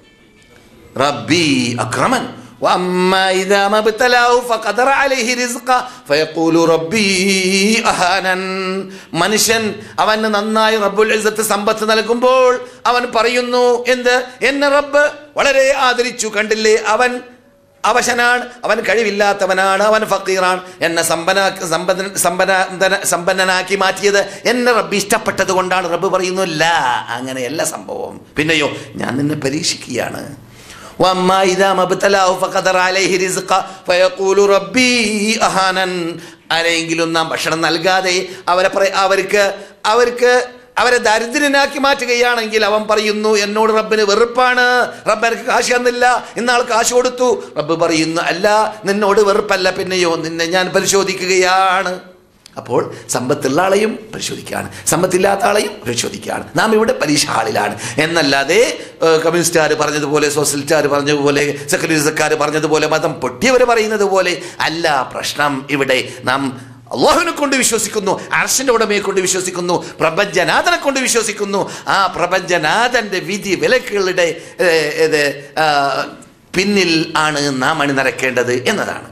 റബ്ബി അക്രമൻ وأما إذا ما ابتلاه فقدر عليه رزقه فيقول ربي أهانن മനുഷ്യൻ അവന് നന്നായി റബ്ബുൽ ഇസ്സത്ത് സമ്പത്ത് നൽകുമ്പോൾ അവൻ പറയുന്നു എന്ത് എന്നെ റബ്ബ് വളരെ ആദരിച്ചു കണ്ടില്ലേ അവൻ അവശനാണ് അവൻ കഴിവില്ലാത്തവനാണ് അവൻ ഫക്കീറാണ് എന്നെ സമ്പന്ന സമ്പന്ന സമ്പന്ന സമ്പന്നനാക്കി മാറ്റിയത് എന്നെ റബ്ബ് ഇഷ്ടപ്പെട്ടത് കൊണ്ടാണ് റബ്ബ് പറയുന്നു അല്ല അങ്ങനെയല്ല സംഭവം പിന്നെയോ ഞാൻ നിന്നെ പരീക്ഷിക്കുകയാണ് وأما إذا ما ابتلاه فقدر عليه رزقه فيقول ربي أهانن ആരെങ്കിലും നാം ഭക്ഷണം നൽകാതെ അവരെ പറ- അവർക്ക് അവർക്ക് അവരെ ദരിദ്രനാക്കി മാറ്റുകയാണെങ്കിൽ അവൻ പറയുന്നു എന്നോട് റബ്ബിന് വെറുപ്പാണ് റബ്ബ് എനിക്ക് കാശ് തന്നില്ല ഇന്നാൾ കാശ് കൊടുത്തു റബ്ബ് പറയുന്നു അല്ല നിന്നോട് വെറുപ്പല്ല പിന്നെയോ നിന്നെ ഞാൻ പരിശോധിക്കുകയാണ് അപ്പോൾ സമ്പത്തുള്ള ആളെയും പരിശോധിക്കുകയാണ് സമ്പത്തില്ലാത്ത ആളെയും പരിശോധിക്കുകയാണ് നാം ഇവിടെ പരീക്ഷ ഹാളിലാണ് എന്നല്ലാതെ ഏഹ്, കമ്മ്യൂണിസ്റ്റുകാർ പറഞ്ഞതുപോലെ സോഷ്യലിസ്റ്റുകാർ പറഞ്ഞതുപോലെ സെക്യുലറിസക്കാർ പറഞ്ഞതുപോലെ മതം പൊട്ടിയവർ പറയുന്നത് പോലെ അല്ല പ്രശ്നം ഇവിടെ നാം അള്ളാഹുവിനെ കൊണ്ട് വിശ്വസിക്കുന്നു അർഷന്റെ ഉടമയെ കൊണ്ട് വിശ്വസിക്കുന്നു പ്രപഞ്ചനാഥനെ കൊണ്ട് വിശ്വസിക്കുന്നു ആ പ്രപഞ്ചനാഥന്റെ വിധി വിലക്കുകളുടെ ഏഹ്, ഇത് ആ, പിന്നിൽ ആണ് നാം അണിനിരക്കേണ്ടത് എന്നതാണ്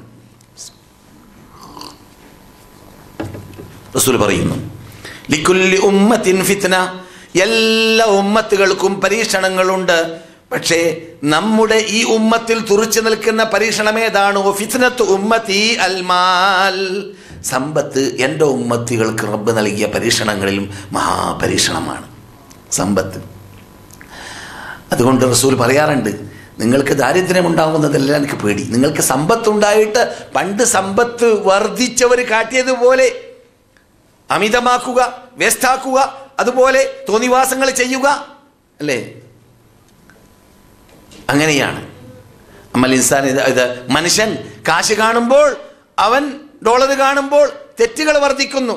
റസൂൽ പറയുന്നു ലിക്കുല്ലി ഉമ്മത്തിൻ ഫിത്ന എല്ലാ ഉമ്മത്തുകൾക്കും പരീക്ഷണങ്ങളുണ്ട് പക്ഷേ നമ്മുടെ ഈ ഉമ്മത്തിൽ തുറച്ചു നിൽക്കുന്ന പരീക്ഷണം ഏതാണ് ഫിത്നത്ത് ഉമ്മത്തി അൽമാൽ സമ്പത്ത് എൻ്റെ ഉമ്മത്തികൾക്ക് റബ്ബ് നൽകിയ പരീക്ഷണങ്ങളിലും മഹാപരീക്ഷണമാണ് സമ്പത്ത് അതുകൊണ്ട് റസൂൽ പറയാറുണ്ട് നിങ്ങൾക്ക് ദാരിദ്ര്യം ഉണ്ടാകുന്നതല്ല എനിക്ക് പേടി നിങ്ങൾക്ക് സമ്പത്തുണ്ടായിട്ട് പണ്ട് സമ്പത്ത് വർദ്ധിച്ചവർ കാട്ടിയതുപോലെ അമിതമാക്കുക വേസ്റ്റാക്കുക അതുപോലെ തോന്നിവാസങ്ങൾ ചെയ്യുക അല്ലേ അങ്ങനെയാണ് അമ്മൽ ഇൻസാൻ ഇത് ഇത് മനുഷ്യൻ കാശ് കാണുമ്പോൾ അവൻ ഡോളർ കാണുമ്പോൾ തെറ്റുകൾ വർദ്ധിക്കുന്നു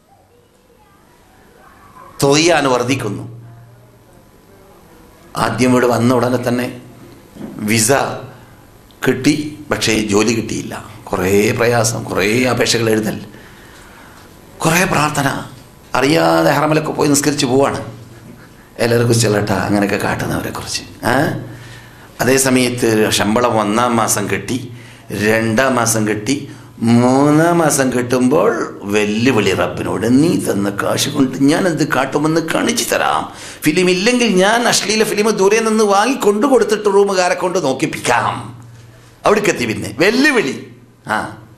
തൊയ്യാൻ വർദ്ധിക്കുന്നു ആദ്യം ഇവിടെ വന്ന ഉടനെ തന്നെ വിസ കിട്ടി പക്ഷേ ജോലി കിട്ടിയില്ല കുറേ പ്രയാസം കുറേ അപേക്ഷകൾ എഴുതൽ കുറേ പ്രാർത്ഥന അറിയാതെ ഹറമലൊക്കെ പോയി നിസ്കരിച്ച് പോവാണ് എല്ലാവർക്കും ചെല്ലട്ട അങ്ങനെയൊക്കെ കാട്ടുന്നവരെ കുറിച്ച് ആ അതേ സമയത്ത് ശമ്പളം ഒന്നാം മാസം കിട്ടി രണ്ടാം മാസം കിട്ടി മൂന്നാം മാസം കിട്ടുമ്പോൾ വെല്ലുവിളി റബ്ബിനോട് നീ തന്ന കാശ് കൊണ്ട് ഞാൻ എന്ത് കാട്ടുമെന്ന് കാണിച്ചു തരാം ഫിലിം ഇല്ലെങ്കിൽ ഞാൻ അശ്ലീല ഫിലിം ദൂരെ നിന്ന് വാങ്ങി കൊണ്ടു കൊടുത്തിട്ട് റൂമുകാരെ കൊണ്ട് നോക്കിപ്പിക്കാം അവിടേക്കെത്തി പിന്നെ വെല്ലുവിളി ആ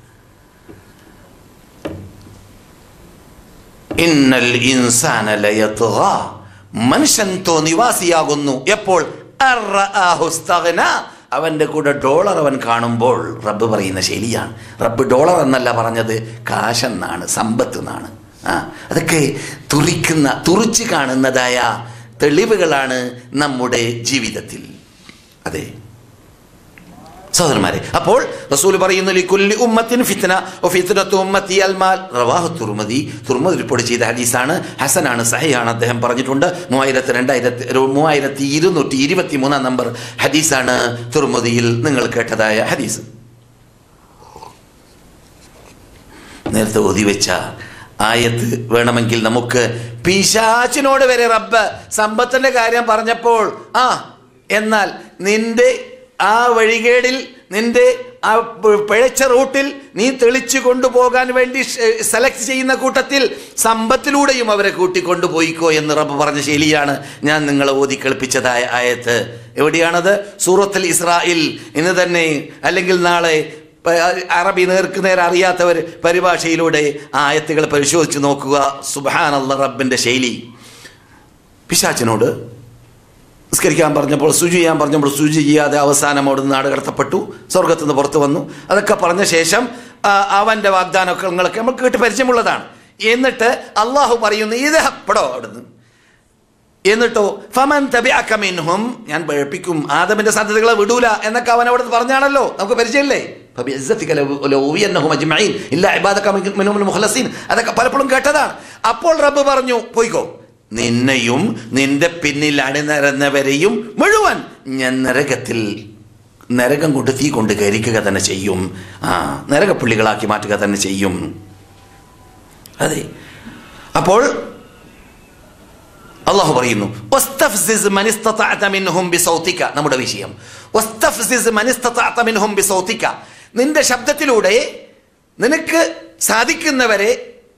ഇന്നൽ ഇൻസാന ലയത്ഗ. മനുഷ്യൻ തോന്നിവാസിയാകുന്നു എപ്പോൾ അർറആഹു ഇസ്തഗ്ന. അവന്റെ കൂടെ ഡോളർ അവൻ കാണുമ്പോൾ റബ്ബ് പറയുന്ന ശൈലിയാണ് റബ്ബ് ഡോളർ എന്നല്ല പറഞ്ഞത് കാശെന്നാണ് സമ്പത്ത് എന്നാണ് ആ അതൊക്കെ തുറിക്കുന്ന തുറിച്ച് കാണുന്നതായ തെളിവുകളാണ് നമ്മുടെ ജീവിതത്തിൽ അതെ സഹോദരന്മാരെ അപ്പോൾ റസൂൽ പറയുന്നു ലിക്കുല്ലി ഉമ്മത്തിന് ഫിത്ന ഒ ഫിത്നത്തു ഉമ്മത്തി അൽമാൽ റവാഹു തുർമതി തുർമതി റിപ്പോർട്ട് ചെയ്ത ഹദീസാണ് ഹസനാണ് സഹിയാണ് അദ്ദേഹം പറഞ്ഞിട്ടുണ്ട് മൂവായിരത്തി രണ്ടായിരത്തി മൂവായിരത്തി ഇരുന്നൂറ്റി ഇരുപത്തി മൂന്നാം നമ്പർ ഹദീസാണ് തുർമതിയിൽ നിങ്ങൾ കേട്ടതായ ഹദീസ് നേരത്തെ ഒതി വെച്ച ആയത്ത് വേണമെങ്കിൽ നമുക്ക് പിശാച്ചിനോട് വരെ റബ്ബ് സമ്പത്തിന്റെ കാര്യം പറഞ്ഞപ്പോൾ ആ എന്നാൽ നിന്റെ ആ വഴികേടിൽ നിന്റെ ആ പ- പിഴച്ച റൂട്ടിൽ നീ തെളിച്ചു കൊണ്ടുപോകാൻ വേണ്ടി സെലക്ട് ചെയ്യുന്ന കൂട്ടത്തിൽ സമ്പത്തിലൂടെയും അവരെ കൂട്ടിക്കൊണ്ടുപോയിക്കോ എന്ന് റബ്ബ് പറഞ്ഞ ശൈലിയാണ് ഞാൻ നിങ്ങളെ ഓതി കേൾപ്പിച്ചതായ ആയത്ത് എവിടെയാണത് സൂറത്തുൽ ഇസ്രായേൽ ഇന്ന് തന്നെ അല്ലെങ്കിൽ നാളെ പ- അറബി നേർക്ക് നേരെ അറിയാത്തവർ പരിഭാഷയിലൂടെ ആ ആയത്തുകൾ പരിശോധിച്ച് നോക്കുക സുബാനല്ല റബ്ബിന്റെ ശൈലി പിശാച്ചിനോട് നിസ്കരിക്കാൻ പറഞ്ഞപ്പോൾ സുജി ചെയ്യാൻ പറഞ്ഞപ്പോൾ സുജി ചെയ്യാതെ അവസാനം അവിടുന്ന് നാട് കടത്തപ്പെട്ടു സ്വർഗത്തു നിന്ന് പുറത്തു വന്നു അതൊക്കെ പറഞ്ഞ ശേഷം ആ, അവന്റെ വാഗ്ദാനങ്ങളൊക്കെ നമുക്ക് കേട്ട് പരിചയമുള്ളതാണ് എന്നിട്ട് അള്ളാഹു പറയുന്നു ഇത് പെടോ അവിടുന്ന് എന്നിട്ടോ ഫമൻ തബിഅക മിൻഹും ഞാൻ പഴപ്പിക്കും ആദമിന്റെ സാധ്യതകളെ വിടൂല എന്നൊക്കെ അവൻ അവിടെ പറഞ്ഞാണല്ലോ നമുക്ക് പരിചയമില്ലേ ഫബിഇസ്സതിക ലഉ- ലഉവിയന്നഹും അജ്മഈൻ ഇല്ലാ ഇബാദക മിൻ- മിൻഹുൽ മുഖ്ലസീൻ അതൊക്കെ പലപ്പോഴും കേട്ടതാണ് അപ്പോൾ റബ്ബ് പറഞ്ഞു പോയിക്കോ നിന്നെയും നിന്റെ പിന്നിൽ അണിനിരന്നവരെയും മുഴുവൻ ഞാൻ നരകത്തിൽ നരകം കൊണ്ട് തീ കൊണ്ട് കരിക്കുക തന്നെ ചെയ്യും ആ നരകപ്പുള്ളികളാക്കി മാറ്റുക തന്നെ ചെയ്യും അതെ അപ്പോൾ അള്ളാഹു പറയുന്നു "വസ്തഫ്സിസ് മൻ ഇസ്തതഅത മിൻഹും ബിസൗതിക" നമ്മുടെ വിഷയം "വസ്തഫ്സിസ് മൻ ഇസ്തതഅത മിൻഹും ബിസൗതിക" നിന്റെ ശബ്ദത്തിലൂടെ നിനക്ക് സാധിക്കുന്നവരെ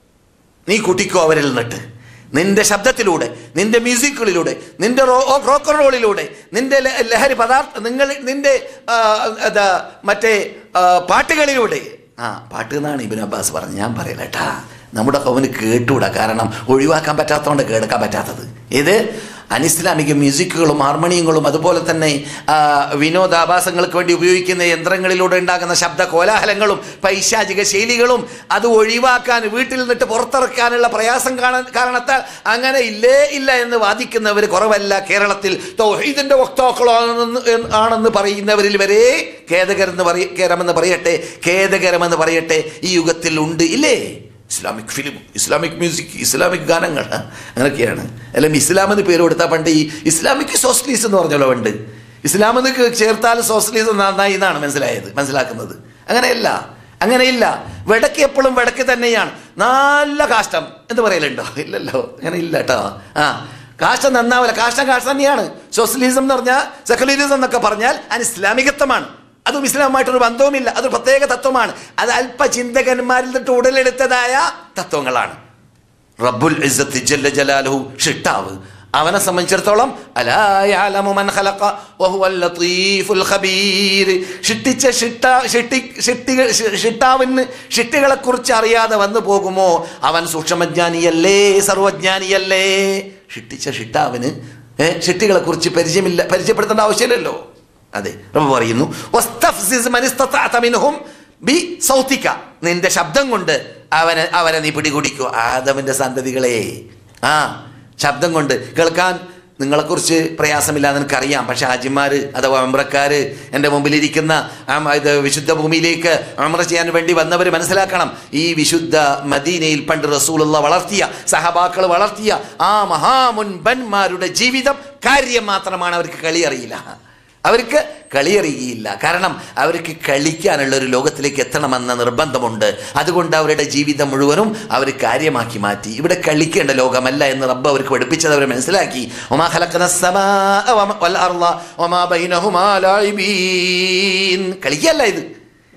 നീ കൂട്ടിക്കോ അവരിൽ നിന്നിട്ട് നിന്റെ ശബ്ദത്തിലൂടെ നിന്റെ മ്യൂസിക്കുകളിലൂടെ നിന്റെ റോക്ക് റോളിലൂടെ നിന്റെ ല- ലഹരി പദാർത്ഥ നിങ്ങൾ നിന്റെ ആ, അതാ മറ്റേ ആ, പാട്ടുകളിലൂടെ ആ പാട്ട് എന്നാണ് ഇബിൻ അബ്ബാസ് പറഞ്ഞത് ഞാൻ പറയില്ല കേട്ടാ നമ്മുടെ കവന് കേട്ടൂടാ കാരണം ഒഴിവാക്കാൻ പറ്റാത്തതുകൊണ്ട് കേൾക്കാൻ പറ്റാത്തത് ഇത് അനിസ്ലാമിക മ്യൂസിക്കുകളും ഹാർമോണിയങ്ങളും അതുപോലെ തന്നെ ആ, വിനോദാഭാസങ്ങൾക്ക് വേണ്ടി ഉപയോഗിക്കുന്ന യന്ത്രങ്ങളിലൂടെ ഉണ്ടാകുന്ന ശബ്ദ കോലാഹലങ്ങളും പൈശാചിക ശൈലികളും അത് ഒഴിവാക്കാൻ വീട്ടിൽ നിന്നിട്ട് പുറത്തിറക്കാനുള്ള പ്രയാസം കാണാൻ കാരണത്താൽ അങ്ങനെ ഇല്ലേ ഇല്ല എന്ന് വാദിക്കുന്നവർ കുറവല്ല കേരളത്തിൽ തൗഹീദിന്റെ വക്താക്കളാണെന്ന് എന്ന് ആണെന്ന് പറയുന്നവരിൽ വരെ ഖേദകരെന്ന് പറയ കേരമെന്ന് പറയട്ടെ ഖേദകരമെന്ന് പറയട്ടെ ഈ യുഗത്തിൽ ഉണ്ട് ഇല്ലേ Islamic film Islamic music Islamic ഗാനങ്ങൾ അങ്ങനെയൊക്കെയാണ് അല്ലെങ്കിൽ ഇസ്ലാം എന്ന് പേര് കൊടുത്താൽ പണ്ട് ഈ ഇസ്ലാമിക് സോഷ്യലിസ്റ്റ് എന്ന് പറഞ്ഞല്ലോ പണ്ട് ഇസ്ലാം എന്ന് ക- ചേർത്താൽ സോഷ്യലിസം നന്നായി എന്നാണ് മനസ്സിലായത് മനസ്സിലാക്കുന്നത് അങ്ങനെയല്ല അങ്ങനെയില്ല വടക്ക് എപ്പോഴും വടക്ക് തന്നെയാണ് നല്ല കാഷ്ടം എന്ന് പറയലുണ്ടോ ഇല്ലല്ലോ അങ്ങനെ ഇല്ല കേട്ടോ ആ കാഷ്ടം നന്നാവില്ല കാഷ്ടം കാഷ്ടം തന്നെയാണ് സോഷ്യലിസം എന്ന് പറഞ്ഞാൽ സെക്കുലറിസം എന്നൊക്കെ പറഞ്ഞാൽ അനിസ്ലാമികത്വമാണ് അതും ഇസ്ലാമായിട്ടൊരു ബന്ധവുമില്ല അതൊരു പ്രത്യേക തത്വമാണ് അത് അല്പ ചിന്തകന്മാരിൽ നിന്നിട്ട് ഉടലെടുത്തതായ തത്വങ്ങളാണ് റബ്ബുൽ ഇസ്സത്ത് ജല്ല ജലാലുഹു ഷിട്ടാവ് അവനെ സംബന്ധിച്ചിടത്തോളം അലാ യഅലമു മൻ ഖലഖ വഹുവൽ ലത്തീഫുൽ ഖബീർ ഷിട്ടിച്ച ഷിട്ട ഷിട്ടി ഷിട്ടികൾ ഷിട്ടാവിന് ഷിട്ടികളെ കുറിച്ച് അറിയാതെ വന്നു പോകുമോ അവൻ സൂക്ഷ്മജ്ഞാനിയല്ലേ സർവജ്ഞാനിയല്ലേ ഷിട്ടിച്ച ഷിട്ടാവിന് ഏ ഷിട്ടികളെ കുറിച്ച് പരിചയമില്ല പരിചയപ്പെടുത്തേണ്ട ആവശ്യമില്ലല്ലോ അതെ റബ്ബ് പറയുന്നു "വസ്തഫ്സിസ് മൻ ഇസ്തതഅത മിൻഹും ബി സൗത്തിക നിന്റെ ശബ്ദം കൊണ്ട് അവനെ അവനെ നീ പിടികൂടിക്കോ ആദമിന്റെ സന്തതികളെ ആ ശബ്ദം കൊണ്ട് കേൾക്കാൻ നിങ്ങളെക്കുറിച്ച് പ്രയാസമില്ല എന്ന് എനിക്കറിയാം പക്ഷെ ഹാജിമാര് അഥവാ അമ്രക്കാര് എൻ്റെ മുമ്പിലിരിക്കുന്ന ആ മ- ഇത് വിശുദ്ധ ഭൂമിയിലേക്ക് അമ്ര ചെയ്യാൻ വേണ്ടി വന്നവർ മനസ്സിലാക്കണം ഈ വിശുദ്ധ മദീനയിൽ പണ്ട് റസൂലുള്ള വളർത്തിയ സഹബാക്കൾ വളർത്തിയ ആ മഹാമുൻപന്മാരുടെ ജീവിതം കാര്യം മാത്രമാണ് അവർക്ക് കളി അറിയില്ല അവർക്ക് കളി അറിയുകയില്ല കാരണം അവർക്ക് കളിക്കാനുള്ള ഒരു ലോകത്തിലേക്ക് എത്തണമെന്ന നിർബന്ധമുണ്ട് അതുകൊണ്ട് അവരുടെ ജീവിതം മുഴുവനും അവർ കാര്യമാക്കി മാറ്റി ഇവിടെ കളിക്കേണ്ട ലോകമല്ല എന്ന് റബ്ബ് അവർക്ക് പഠിപ്പിച്ചത് അവർ മനസ്സിലാക്കി ഒമാ ഖലഖന السماء വൽ അർള വമാ ബൈനഹുമാ ലായിബീൻ കളിക്കല്ല ഇത്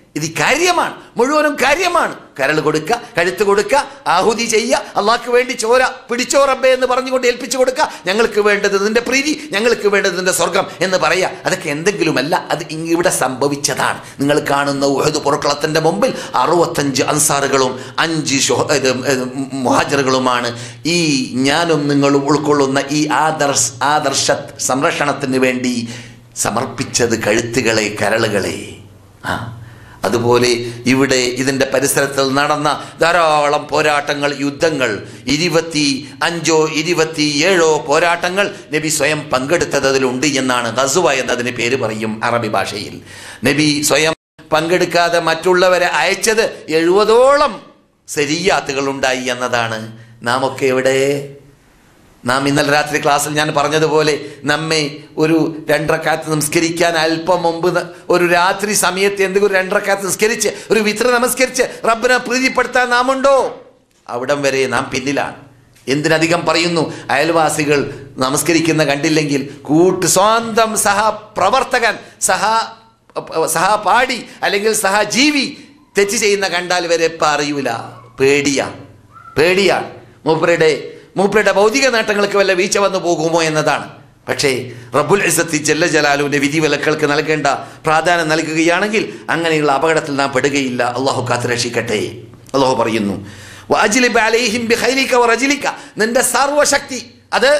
ഇത് കാര്യമാണ് മുഴുവനും കാര്യമാണ് കരൾ കൊടുക്കുക കഴുത്ത് കൊടുക്കുക ആഹുതി ചെയ്യുക അള്ളാഹ്ക്ക് വേണ്ടി ചോര പിടിച്ചോ റബ്ബേ എന്ന് പറഞ്ഞുകൊണ്ട് ഏൽപ്പിച്ചു കൊടുക്കുക ഞങ്ങൾക്ക് വേണ്ടത് നിന്റെ പ്രീതി ഞങ്ങൾക്ക് വേണ്ടത് നിന്റെ സ്വർഗം എന്ന് പറയുക അതൊക്കെ എന്തെങ്കിലുമല്ല അത് ഇങ്ങ് ഇവിടെ സംഭവിച്ചതാണ് നിങ്ങൾ കാണുന്ന ഉഹദ് പുറക്കളത്തിന്റെ മുമ്പിൽ അറുപത്തഞ്ച് അൻസാറുകളും അഞ്ച് ഷുഹ- ഇത്, ഇത്, മുഹാജറുകളുമാണ് ഈ ഞാനും നിങ്ങളും ഉൾക്കൊള്ളുന്ന ഈ ആദർശ ആദർശ സംരക്ഷണത്തിന് വേണ്ടി സമർപ്പിച്ചത് കഴുത്തുകളെ കരളുകളെ ആ അതുപോലെ ഇവിടെ ഇതിൻ്റെ പരിസരത്തിൽ നടന്ന ധാരാളം പോരാട്ടങ്ങൾ യുദ്ധങ്ങൾ ഇരുപത്തി അഞ്ചോ ഇരുപത്തി ഏഴോ പോരാട്ടങ്ങൾ നബി സ്വയം പങ്കെടുത്തത് അതിലുണ്ട് എന്നാണ് ഗസുവ എന്നതിന് പേര് പറയും അറബി ഭാഷയിൽ നബി സ്വയം പങ്കെടുക്കാതെ മറ്റുള്ളവരെ അയച്ചത് എഴുപതോളം ശരിയാത്തുകൾ ഉണ്ടായി എന്നതാണ് നാം ഒക്കെ എവിടെ നാം ഇന്നലെ രാത്രി ക്ലാസ്സിൽ ഞാൻ പറഞ്ഞതുപോലെ നമ്മെ ഒരു രണ്ടരക്കാലത്ത് നമസ്കരിക്കാൻ അല്പം മുമ്പ് ന- ഒരു രാത്രി സമയത്ത് എന്തെങ്കിലും രണ്ടരക്കാലത്ത് നിസ്കരിച്ച് ഒരു വിത്ര നമസ്കരിച്ച് റബ്ബിനെ പ്രീതിപ്പെടുത്താൻ നാം ഉണ്ടോ അവിടം വരെ നാം പിന്നിലാണ് എന്തിനധികം പറയുന്നു അയൽവാസികൾ നമസ്കരിക്കുന്ന കണ്ടില്ലെങ്കിൽ കൂട്ട് സ്വന്തം സഹപ്രവർത്തകൻ സഹ സഹപാഠി അല്ലെങ്കിൽ സഹജീവി തെറ്റ് ചെയ്യുന്ന കണ്ടാൽ വരെ ഇപ്പം അറിയൂല പേടിയാ പേടിയാണ് മൂപ്പരുടെ മൂപ്പരുടെ ഭൗതിക നേട്ടങ്ങൾക്ക് വല്ല വീഴ്ച വന്നു പോകുമോ എന്നതാണ് പക്ഷേ റബ്ബുൽ ഇസത്തി ജല്ല ജലാലുവിൻ്റെ വിധിവിലക്കൾക്ക് നൽകേണ്ട പ്രാധാന്യം നൽകുകയാണെങ്കിൽ അങ്ങനെയുള്ള അപകടത്തിൽ നാം പെടുകയില്ല അള്ളാഹു കാത്ത് രക്ഷിക്കട്ടെ അള്ളാഹു പറയുന്നു "വഅജ്ലിബ് അലൈഹിം ബിഖൈരിക വറജ്ലിക." നിന്റെ സർവശക്തി അത്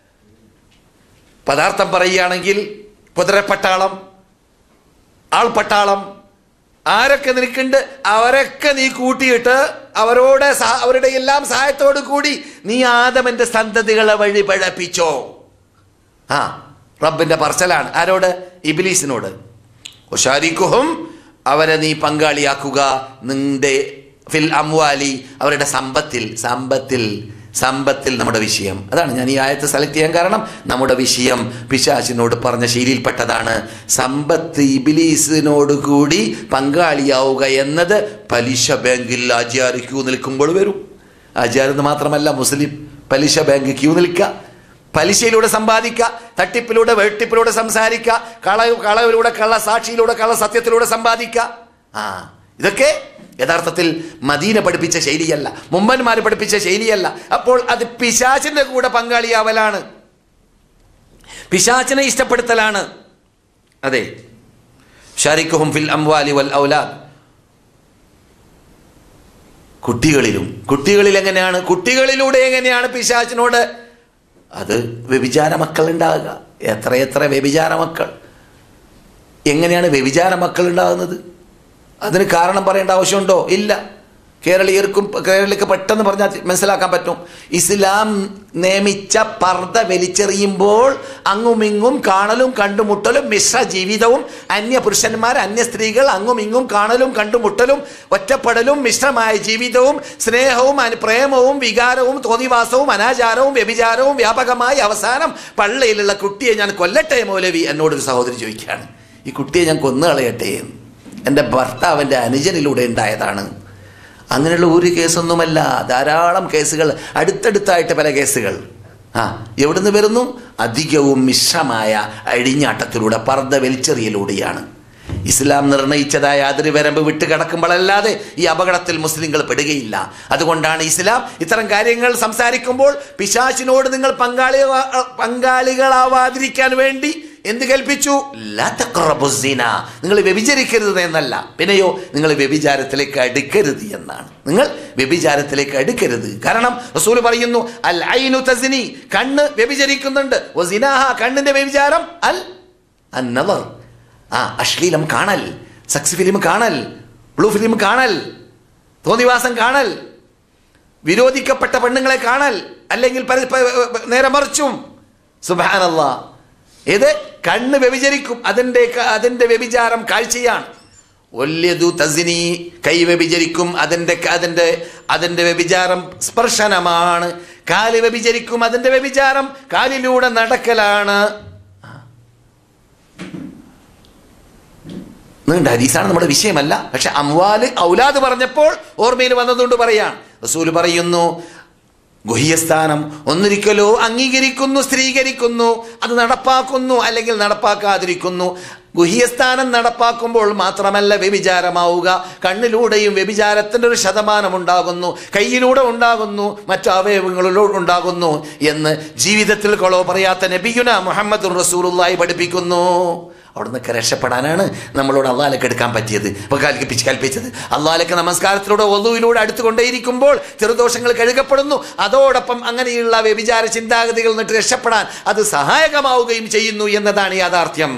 പദാർത്ഥം പറയുകയാണെങ്കിൽ കുതിരപ്പട്ടാളം ആൾപട്ടാളം ആരൊക്കെ നിനക്കുണ്ട് അവരൊക്കെ നീ കൂട്ടിയിട്ട് അവരോട് സഹ- അവരുടെ എല്ലാം സഹായത്തോടു കൂടി നീ ആദമന്റെ സന്തതികളെ വഴി പഴപ്പിച്ചോ ആ റബ്ബിന്റെ പറച്ചലാണ് ആരോട് ഇബിലീസിനോട് ഒഷാരിക്കുഹും അവരെ നീ പങ്കാളിയാക്കുക നിന്റെ ഫിൽ അംവാലി അവരുടെ സമ്പത്തിൽ സമ്പത്തിൽ സമ്പത്തിൽ നമ്മുടെ വിഷയം അതാണ് ഞാൻ ഈ ആയത്ത് സെലക്ട് ചെയ്യാൻ കാരണം നമ്മുടെ വിഷയം പിശാചിനോട് പറഞ്ഞ ശീലിയിൽപ്പെട്ടതാണ് സമ്പത്ത് ഇബിലീസിനോട് കൂടി പങ്കാളിയാവുക എന്നത് പലിശ ബാങ്കിൽ ആചാര്യ ക്യൂ നിൽക്കുമ്പോൾ വരും ആചാര്യെന്ന് മാത്രമല്ല മുസ്ലിം പലിശ ബാങ്ക് ക്യൂ നിൽക്കുക പലിശയിലൂടെ സമ്പാദിക്കുക തട്ടിപ്പിലൂടെ വെട്ടിപ്പിലൂടെ സംസാരിക്കുക കള കളവിലൂടെ കള്ള സാക്ഷിയിലൂടെ കള്ള സത്യത്തിലൂടെ സമ്പാദിക്കുക ആ ഇതൊക്കെ യഥാർത്ഥത്തിൽ മദീന പഠിപ്പിച്ച ശൈലിയല്ല മുമ്പന്മാർ പഠിപ്പിച്ച ശൈലിയല്ല അപ്പോൾ അത് പിശാചിന്റെ കൂടെ പങ്കാളിയാവലാണ് പിശാചിനെ ഇഷ്ടപ്പെടുത്തലാണ് അതെ ഷാരിഖുഹും ഫിൽ അംവാലി വൽ ഔലാദ് കുട്ടികളിലും കുട്ടികളിൽ എങ്ങനെയാണ് കുട്ടികളിലൂടെ എങ്ങനെയാണ് പിശാചിനോട് അത് വ്യഭിചാര മക്കൾ ഉണ്ടാകുക എത്രയെത്ര വ്യഭിചാര മക്കൾ എങ്ങനെയാണ് വ്യഭിചാര മക്കൾ ഉണ്ടാകുന്നത് അതിന് കാരണം പറയേണ്ട ആവശ്യമുണ്ടോ ഇല്ല കേരളീയർക്കും കേരളീയർക്ക് പെട്ടെന്ന് പറഞ്ഞാൽ മനസ്സിലാക്കാൻ പറ്റും ഇസ്ലാം നിയമിച്ച പർദ്ദ വലിച്ചെറിയുമ്പോൾ അങ്ങുമിങ്ങും കാണലും കണ്ടുമുട്ടലും മിശ്ര ജീവിതവും അന്യ പുരുഷന്മാർ അന്യ സ്ത്രീകൾ അങ്ങും ഇങ്ങും കാണലും കണ്ടുമുട്ടലും ഒറ്റപ്പെടലും മിശ്രമായ ജീവിതവും സ്നേഹവും അനു- പ്രേമവും വികാരവും തോന്നിവാസവും അനാചാരവും വ്യഭിചാരവും വ്യാപകമായി അവസാനം പള്ളിയിലുള്ള കുട്ടിയെ ഞാൻ കൊല്ലട്ടെ മൗലവി എന്നോടൊരു സഹോദരി ചോദിക്കുകയാണ് ഈ കുട്ടിയെ ഞാൻ കൊന്നു കളയട്ടെ എന്ന്. എൻ്റെ ഭർത്താവിൻ്റെ അനുജനിലൂടെ ഉണ്ടായതാണ് അങ്ങനെയുള്ള ഒരു കേസൊന്നുമല്ല ധാരാളം കേസുകൾ അടുത്തടുത്തായിട്ട് പല കേസുകൾ ആ എവിടുന്ന് വരുന്നു അധികവും മിശ്രമായ അഴിഞ്ഞാട്ടത്തിലൂടെ പർദ്ദ വലിച്ചെറിയലൂടെയാണ് ഇസ്ലാം നിർണയിച്ചതായ അതിർവരമ്പ് വിട്ട് കിടക്കുമ്പോഴല്ലാതെ ഈ അപകടത്തിൽ മുസ്ലിങ്ങൾ പെടുകയില്ല അതുകൊണ്ടാണ് ഇസ്ലാം ഇത്തരം കാര്യങ്ങൾ സംസാരിക്കുമ്പോൾ പിശാചിനോട് നിങ്ങൾ പങ്കാളി പങ്കാളികളാവാതിരിക്കാൻ വേണ്ടി എന്ത് കൽപ്പിച്ചു ലാ തഖറബു സിന. നിങ്ങൾ വ്യഭിചരിക്കരുത് എന്നല്ല പിന്നെയോ നിങ്ങൾ വ്യഭിചാരത്തിലേക്ക് അടുക്കരുത് എന്നാണ് നിങ്ങൾ വ്യഭിചാരത്തിലേക്ക് അടുക്കരുത് കാരണം റസൂൽ പറയുന്നു അൽ ഐനു തസ്നി കണ്ണ് വ്യഭിചരിക്കുന്നുണ്ട് വസിനാഹ കണ്ണിന്റെ വ്യഭിചാരം അൽ അന്നവർ ആ അശ്ലീലം കാണൽ സെക്സ് ഫിലിം കാണൽ ബ്ലൂ ഫിലിം കാണൽ തോന്നിവാസം കാണൽ വിരോധിക്കപ്പെട്ട പെണ്ണുങ്ങളെ കാണൽ അല്ലെങ്കിൽ പര- പ- നേരെ മറിച്ചും സുബാനല്ലാ ഇത് കണ്ണ് വ്യഭിചരിക്കും അതിൻ്റെ ക- അതിൻ്റെ വ്യഭിചാരം കാഴ്ചയാണ് ഒല്യതു തസിനി കൈ വ്യഭിചരിക്കും അതിൻ്റെ ക- അതിൻ്റെ അതിൻ്റെ വ്യഭിചാരം സ്പർശനമാണ് കാല് വ്യഭിചരിക്കും അതിൻ്റെ വ്യഭിചാരം കാലിലൂടെ നടക്കലാണ് നീണ്ട ഹദീസാണ് നമ്മുടെ വിഷയമല്ല പക്ഷെ അംവാല് ഔലാദ് പറഞ്ഞപ്പോൾ ഓർമ്മയിൽ വന്നതുകൊണ്ട് പറയാണ് റസൂല് പറയുന്നു ഗുഹ്യസ്ഥാനം ഒന്നിരിക്കലോ അംഗീകരിക്കുന്നു സ്ത്രീകരിക്കുന്നു അത് നടപ്പാക്കുന്നു അല്ലെങ്കിൽ നടപ്പാക്കാതിരിക്കുന്നു ഗുഹ്യസ്ഥാനം നടപ്പാക്കുമ്പോൾ മാത്രമല്ല വ്യഭിചാരമാവുക കണ്ണിലൂടെയും വ്യഭിചാരത്തിൻ്റെ ഒരു ശതമാനം ഉണ്ടാകുന്നു കയ്യിലൂടെ ഉണ്ടാകുന്നു മറ്റു അവയവങ്ങളിലൂടെ ഉണ്ടാകുന്നു എന്ന് ജീവിതത്തിൽ കൊളവ് പറയാത്ത നബിയുന മുഹമ്മദ് റസൂലുള്ളായി പഠിപ്പിക്കുന്നു അവിടുന്നൊക്കെ രക്ഷപ്പെടാനാണ് നമ്മളോട് അള്ളാലൊക്കെ എടുക്കാൻ പറ്റിയത് ഇപ്പൊ കൽപ്പിച്ച് കൽപ്പിച്ചത് അള്ളാലൊക്കെ നമസ്കാരത്തിലൂടെ ഒന്നുവിലൂടെ അടുത്തുകൊണ്ടേയിരിക്കുമ്പോൾ ചെറുദോഷങ്ങൾ കഴുകപ്പെടുന്നു അതോടൊപ്പം അങ്ങനെയുള്ള വ്യഭിചാര ചിന്താഗതികൾ നിന്നിട്ട് രക്ഷപ്പെടാൻ അത് സഹായകമാവുകയും ചെയ്യുന്നു എന്നതാണ് യാഥാർത്ഥ്യം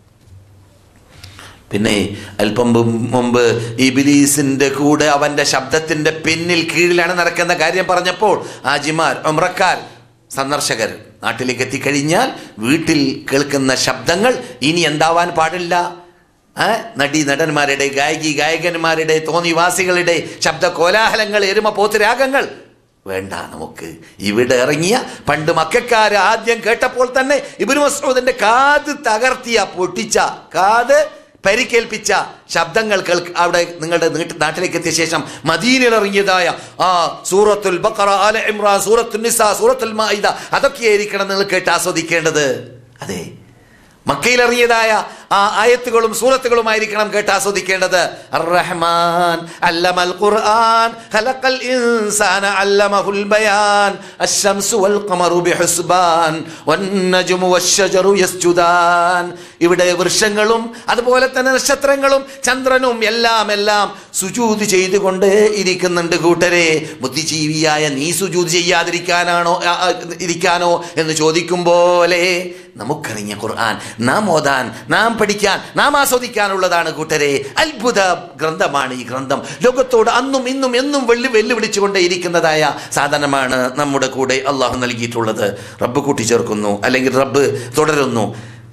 പിന്നെ അല്പം മുമ്പ് മുമ്പ് ഇബിലീസിന്റെ കൂടെ അവന്റെ ശബ്ദത്തിന്റെ പിന്നിൽ കീഴിലാണ് നടക്കുന്ന കാര്യം പറഞ്ഞപ്പോൾ ആജിമാർ ഒമ്രക്കാർ സന്ദർശകർ നാട്ടിലേക്ക് എത്തിക്കഴിഞ്ഞാൽ വീട്ടിൽ കേൾക്കുന്ന ശബ്ദങ്ങൾ ഇനി എന്താവാൻ പാടില്ല ആ, നടി നടന്മാരുടെ ഗായകി ഗായകന്മാരുടെ തോന്നിവാസികളുടെ ശബ്ദ കോലാഹലങ്ങൾ എരുമ പോത്തുരാഗങ്ങൾ വേണ്ട നമുക്ക് ഇവിടെ ഇറങ്ങിയ പണ്ട് മക്കാര് ആദ്യം കേട്ടപ്പോൾ തന്നെ ഇബിനു മസൂദിന്റെ കാത് തകർത്തിയ പൊട്ടിച്ച കാത് പരിക്കേൽപ്പിച്ച ശബ്ദങ്ങൾ കേൾക്ക് അവിടെ നിങ്ങളുടെ നീട്ട് നാട്ടിലേക്ക് എത്തിയ ശേഷം മദീനയിൽ ഇറങ്ങിയതായ ആ സൂറത്തുൽ ബക്കറ ആല ഇമ്രാൻ സൂറത്തുൽ നിസ സൂറത്തുൽ മായിദ അതൊക്കെയായിരിക്കണം നിങ്ങൾ കേട്ട് ആസ്വദിക്കേണ്ടത് അതെ മക്കയിൽ ഇറങ്ങിയതായ ആ ആയത്തുകളും സൂറത്തുകളുമായിരിക്കണം കേട്ട് ആസ്വദിക്കേണ്ടത് അർ-റഹ്മാൻ അല്ലമൽ ഖുർആൻ ഖലഖൽ ഇൻസാന അല്ലമഹുൽ ബയാൻ അശ്ശംസു വൽ ഖമറു ബിഹുസ്ബാൻ വന്നജ്മു വശ്ശജറു യസ്ജുദാൻ ഇവിടെ വൃക്ഷങ്ങളും അതുപോലെ തന്നെ നക്ഷത്രങ്ങളും ചന്ദ്രനും എല്ലാം എല്ലാം സുജൂത് ചെയ്തുകൊണ്ട് ഇരിക്കുന്നുണ്ട് കൂട്ടരെ ബുദ്ധിജീവിയായ നീ സുജൂത് ചെയ്യാതിരിക്കാനാണോ ആ, ആ, ഇരിക്കാനോ എന്ന് ചോദിക്കും പോലെ നമുക്കറിഞ്ഞ ഖുർആൻ നാം ഓതാൻ നാം പഠിക്കാൻ നാം ആസ്വദിക്കാനുള്ളതാണ് കൂട്ടരെ അത്ഭുത ഗ്രന്ഥമാണ് ഈ ഗ്രന്ഥം ലോകത്തോട് അന്നും ഇന്നും എന്നും വെള്ളി വെല്ലുവിളിച്ചുകൊണ്ടേ ഇരിക്കുന്നതായ സാധനമാണ് നമ്മുടെ കൂടെ അള്ളാഹു നൽകിയിട്ടുള്ളത് റബ്ബ് കൂട്ടിച്ചേർക്കുന്നു അല്ലെങ്കിൽ റബ്ബ് തുടരുന്നു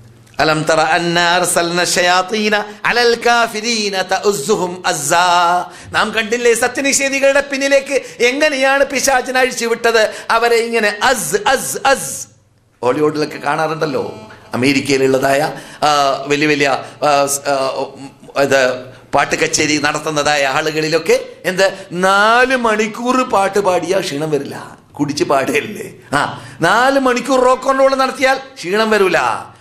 അലം തറ അന്ന അർസൽന ശയാത്തീന അലൽ കാഫിരീന തഉസ്സുഹും അസ്സാ നാം കണ്ടില്ലേ സത്യനിഷേധികളുടെ പിന്നിലേക്ക് എങ്ങനെയാണ് പിശാചിനെ അഴിച്ചുവിട്ടത് അവരെ ഇങ്ങനെ അസ് അസ് അസ് ഹോളിവുഡിലൊക്കെ കാണാറുണ്ടല്ലോ അമേരിക്കയിലുള്ളതായ ആ, വലിയ വലിയ ആ, സ്, ആ, ഉം, ഇത് പാട്ട് കച്ചേരി നടത്തുന്നതായ ആളുകളിലൊക്കെ എന്ത് നാല് മണിക്കൂർ പാട്ട് പാടിയാൽ ക്ഷീണം വരില്ല കുടിച്ച് പാടുകയല്ലേ ആ നാല് മണിക്കൂർ റോക്ക് കൺട്രോൾ നടത്തിയാൽ ക്ഷീണം വരൂല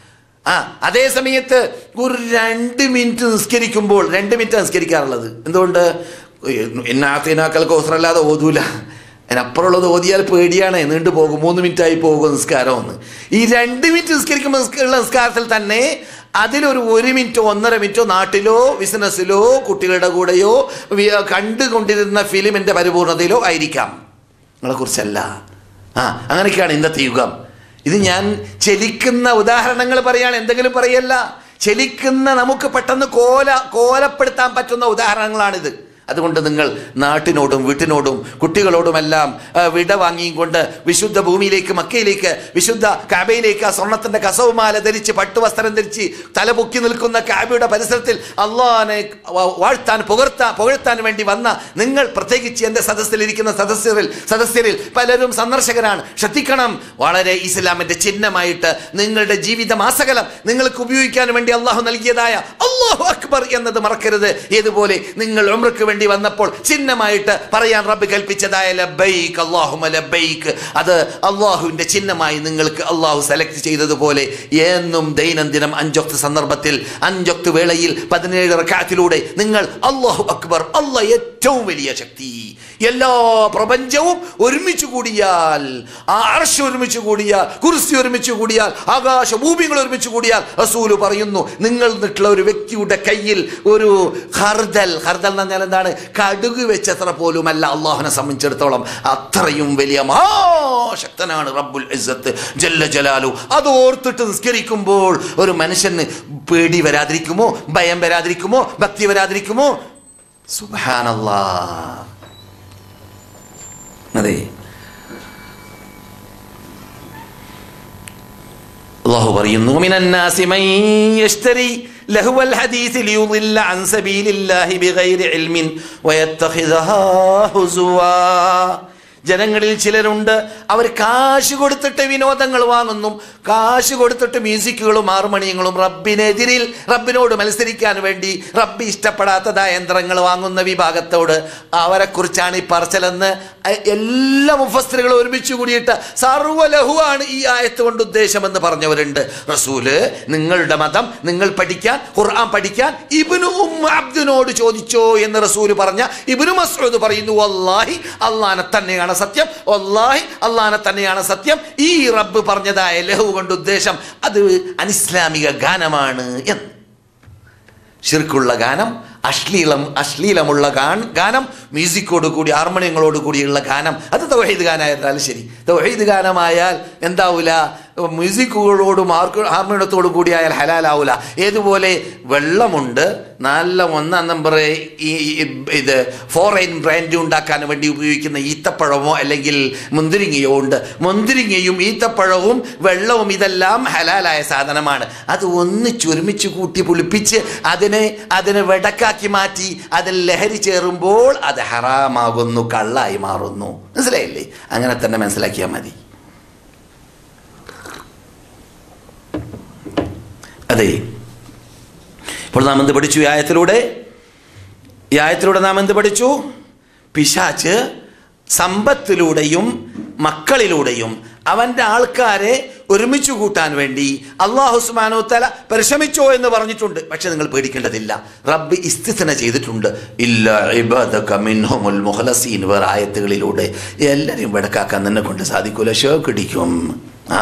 ആ അതേ സമയത്ത് ഒരു രണ്ട് മിനിറ്റ് നിസ്കരിക്കുമ്പോൾ രണ്ട് മിനിറ്റ് നിസ്കരിക്കാറുള്ളത് എന്തുകൊണ്ട് എന്നാത്തിനാക്കൽ കോസറല്ലാതെ ഓതൂല അതിനപ്പുറമുള്ളത് ഓതിയാൽ പേടിയാണ് നീണ്ടു പോകും മൂന്ന് മിനിറ്റ് ആയി പോകും നിസ്കാരം എന്ന് ഈ രണ്ട് മിനിറ്റ് നിസ്കരിക്കുമ്പോൾ നിസ്ക- ഉള്ള നിസ്കാരത്തിൽ തന്നെ അതിലൊരു ഒരു മിനിറ്റോ ഒന്നര മിനിറ്റോ നാട്ടിലോ ബിസിനസ്സിലോ കുട്ടികളുടെ കൂടെയോ വി- കണ്ടുകൊണ്ടിരുന്ന ഫിലിമിന്റെ പരിപൂർണതയിലോ ആയിരിക്കാം നിങ്ങളെ കുറിച്ചല്ല ആ അങ്ങനെയൊക്കെയാണ് ഇന്നത്തെ യുഗം ഇത് ഞാൻ ചലിക്കുന്ന ഉദാഹരണങ്ങൾ പറയാണ് എന്തെങ്കിലും പറയല്ല ചലിക്കുന്ന നമുക്ക് പെട്ടെന്ന് കോല കോലപ്പെടുത്താൻ പറ്റുന്ന ഉദാഹരണങ്ങളാണിത് അതുകൊണ്ട് നിങ്ങൾ നാട്ടിനോടും വീട്ടിനോടും കുട്ടികളോടുമെല്ലാം ആ, വിട വാങ്ങിയും കൊണ്ട് വിശുദ്ധ ഭൂമിയിലേക്ക് മക്കയിലേക്ക് വിശുദ്ധ കാബയിലേക്ക് ആ സ്വർണത്തിന്റെ കസവുമാല ധരിച്ച് പട്ടുവസ്ത്രം ധരിച്ച് തലപൊക്കി നിൽക്കുന്ന കാബയുടെ പരിസരത്തിൽ അള്ളാഹാനെ വ- വാഴ്ത്താൻ പുകഴ്ത്താൻ പുകഴ്ത്താൻ വേണ്ടി വന്ന നിങ്ങൾ പ്രത്യേകിച്ച് എൻ്റെ സദസ്സിലിരിക്കുന്ന സദസ്യരിൽ സദസ്യരിൽ പലരും സന്ദർശകരാണ് ശ്രദ്ധിക്കണം വളരെ ഇസ്ലാമിന്റെ ചിഹ്നമായിട്ട് നിങ്ങളുടെ ജീവിത മാസകലം നിങ്ങൾക്ക് ഉപയോഗിക്കാൻ വേണ്ടി അള്ളാഹു നൽകിയതായ അള്ളാഹു അക്ബർ എന്നത് മറക്കരുത് ഏതുപോലെ നിങ്ങൾ ഉമ്രക്ക് വേണ്ടി വന്നപ്പോൾ ചിഹ്നമായിട്ട് പറയാൻ റബ്ബ് കൽപ്പിച്ചതായ ലബൈക്ക് അള്ളാഹുമ ലബൈക്ക് അത് അള്ളാഹുവിന്റെ ചിഹ്നമായി നിങ്ങൾക്ക് അള്ളാഹു സെലക്ട് ചെയ്തതുപോലെ എന്നും ദൈനംദിനം അഞ്ചൊക്ത് സന്ദർഭത്തിൽ അഞ്ചൊക്ത് വേളയിൽ പതിനേഴ് റക്കാത്തിലൂടെ നിങ്ങൾ അള്ളാഹു അക്ബർ അള്ളാഹ് ഏറ്റവും വലിയ ശക്തി എല്ലാ പ്രപഞ്ചവും ഒരുമിച്ച് കൂടിയാൽ ആ അർഷ് ഒരുമിച്ച് കൂടിയാൽ കുർസി ഒരുമിച്ച് കൂടിയാൽ ആകാശ ഭൂമികൾ ഒരുമിച്ച് കൂടിയാൽ റസൂല് പറയുന്നു നിങ്ങൾ നിട്ടുള്ള ഒരു വ്യക്തിയുടെ കയ്യിൽ ഒരു ഹർദൽ ഹർദൽ എന്ന് പറഞ്ഞാൽ എന്താണ് കടുക് വെച്ചത്ര പോലുമല്ല അള്ളാഹുനെ സംബന്ധിച്ചിടത്തോളം അത്രയും വലിയ മഹാശക്തനാണ് റബ്ബുൽ ഇസ്സത്ത് ജല്ല ജലാലു അത് ഓർത്തിട്ട് നിസ്കരിക്കുമ്പോൾ ഒരു മനുഷ്യന് പേടി വരാതിരിക്കുമോ ഭയം വരാതിരിക്കുമോ ഭക്തി വരാതിരിക്കുമോ സുബാനല്ലാ അതെ അള്ളാഹു പറയുന്നു മിനന്നാസി മൻ യശ്തരി ലഹുവൽ ഹദീസ് ലിയുദില്ല അൻ സബീലില്ലാഹി ബിഗൈരി ഇൽമിൻ വയത്തഖിദഹാ ഹുസുവാ ജനങ്ങളിൽ ചിലരുണ്ട് അവർ കാശ് കൊടുത്തിട്ട് വിനോദങ്ങൾ വാങ്ങുന്നു കാശ് കൊടുത്തിട്ട് മ്യൂസിക്കുകളും ഹാർമോണിയങ്ങളും റബ്ബിനെതിരിൽ റബ്ബിനോട് മത്സരിക്കാൻ വേണ്ടി റബ്ബി ഇഷ്ടപ്പെടാത്തതായ യന്ത്രങ്ങൾ വാങ്ങുന്ന വിഭാഗത്തോട് അവരെക്കുറിച്ചാണ് ഈ പറച്ചലെന്ന് അ- എല്ലാ മുഫസ്തറുകളും ഒരുമിച്ച് കൂടിയിട്ട് സർവ്വലഹുവാണ് ഈ ആയത്ത് കൊണ്ട് ഉദ്ദേശമെന്ന് പറഞ്ഞവരുണ്ട് റസൂല് നിങ്ങളുടെ മതം നിങ്ങൾ പഠിക്കാൻ ഖുർആൻ പഠിക്കാൻ ഇബ്നു ഉമ്മ അബ്ദിനോട് ചോദിച്ചോ എന്ന് റസൂല് പറഞ്ഞ ഇബ്നു മസ്ഊദ് പറയുന്നു വല്ലാഹി അള്ളാനെ തന്നെയാണ് സത്യം വല്ലാഹി അള്ളാനെ തന്നെയാണ് സത്യം ഈ റബ്ബ് പറഞ്ഞതായ ലഹു കൊണ്ട് ഉദ്ദേശം അത് അനിസ്ലാമിക ഗാനമാണ് എന്ന് ഷിർക്കുള്ള ഗാനം അശ്ലീലം അശ്ലീലമുള്ള ഗാൻ- ഗാനം മ്യൂസിക്കോട് കൂടി ഹാർമോണിയങ്ങളോട് കൂടിയുള്ള ഗാനം അത് തൗഹീദ് ഗാനമായിരുന്നാലും ശരി തൗഹീദ് ഗാനമായാൽ എന്താവൂല മ്യൂസിക്കുകളോടും ഹാർക്ക് ഹാർമോണിയത്തോടും കൂടിയായാൽ ഹലാലാവൂല ഏതുപോലെ വെള്ളമുണ്ട് നല്ല ഒന്നാം നമ്പർ ഈ ഈ- ഇത് ഫോറൈൻ ബ്രാൻഡ് ഉണ്ടാക്കാൻ വേണ്ടി ഉപയോഗിക്കുന്ന ഈത്തപ്പഴമോ അല്ലെങ്കിൽ മുന്തിരിങ്ങയോ ഉണ്ട് മുന്തിരിങ്ങയും ഈത്തപ്പഴവും വെള്ളവും ഇതെല്ലാം ഹലാലായ സാധനമാണ് അത് ഒന്നിച്ച് ഒരുമിച്ച് കൂട്ടി പുളിപ്പിച്ച് അതിനെ അതിനെ വെടക്കാക്കി മാറ്റി അതിൽ ലഹരി ചേരുമ്പോൾ അത് ഹറാമാകുന്നു കള്ളായി മാറുന്നു മനസ്സിലായില്ലേ അങ്ങനെ തന്നെ മനസ്സിലാക്കിയാൽ മതി അതെ ഇപ്പോൾ നാം എന്ത് പഠിച്ചു ഈ ആയത്തിലൂടെ ഈ ആയത്തിലൂടെ നാം എന്ത് പഠിച്ചു പിശാച്ച് സമ്പത്തിലൂടെയും മക്കളിലൂടെയും അവൻ്റെ ആൾക്കാരെ ഒരുമിച്ച് കൂട്ടാൻ വേണ്ടി അള്ളാഹു സുബ്ഹാനഹു തല പരിശ്രമിച്ചോ എന്ന് പറഞ്ഞിട്ടുണ്ട് പക്ഷെ നിങ്ങൾ പേടിക്കേണ്ടതില്ല റബ്ബ് ഇസ്തിസന ചെയ്തിട്ടുണ്ട് ഇല്ല ഇബാദക മിൻഹുമുൽ മുഖലസീൻ വേറെ ആയത്തുകളിലൂടെ എല്ലാവരെയും വെടക്കാക്കാൻ നിന്നെ കൊണ്ട് സാധിക്കൂല ഷോക്കിടിക്കും ആ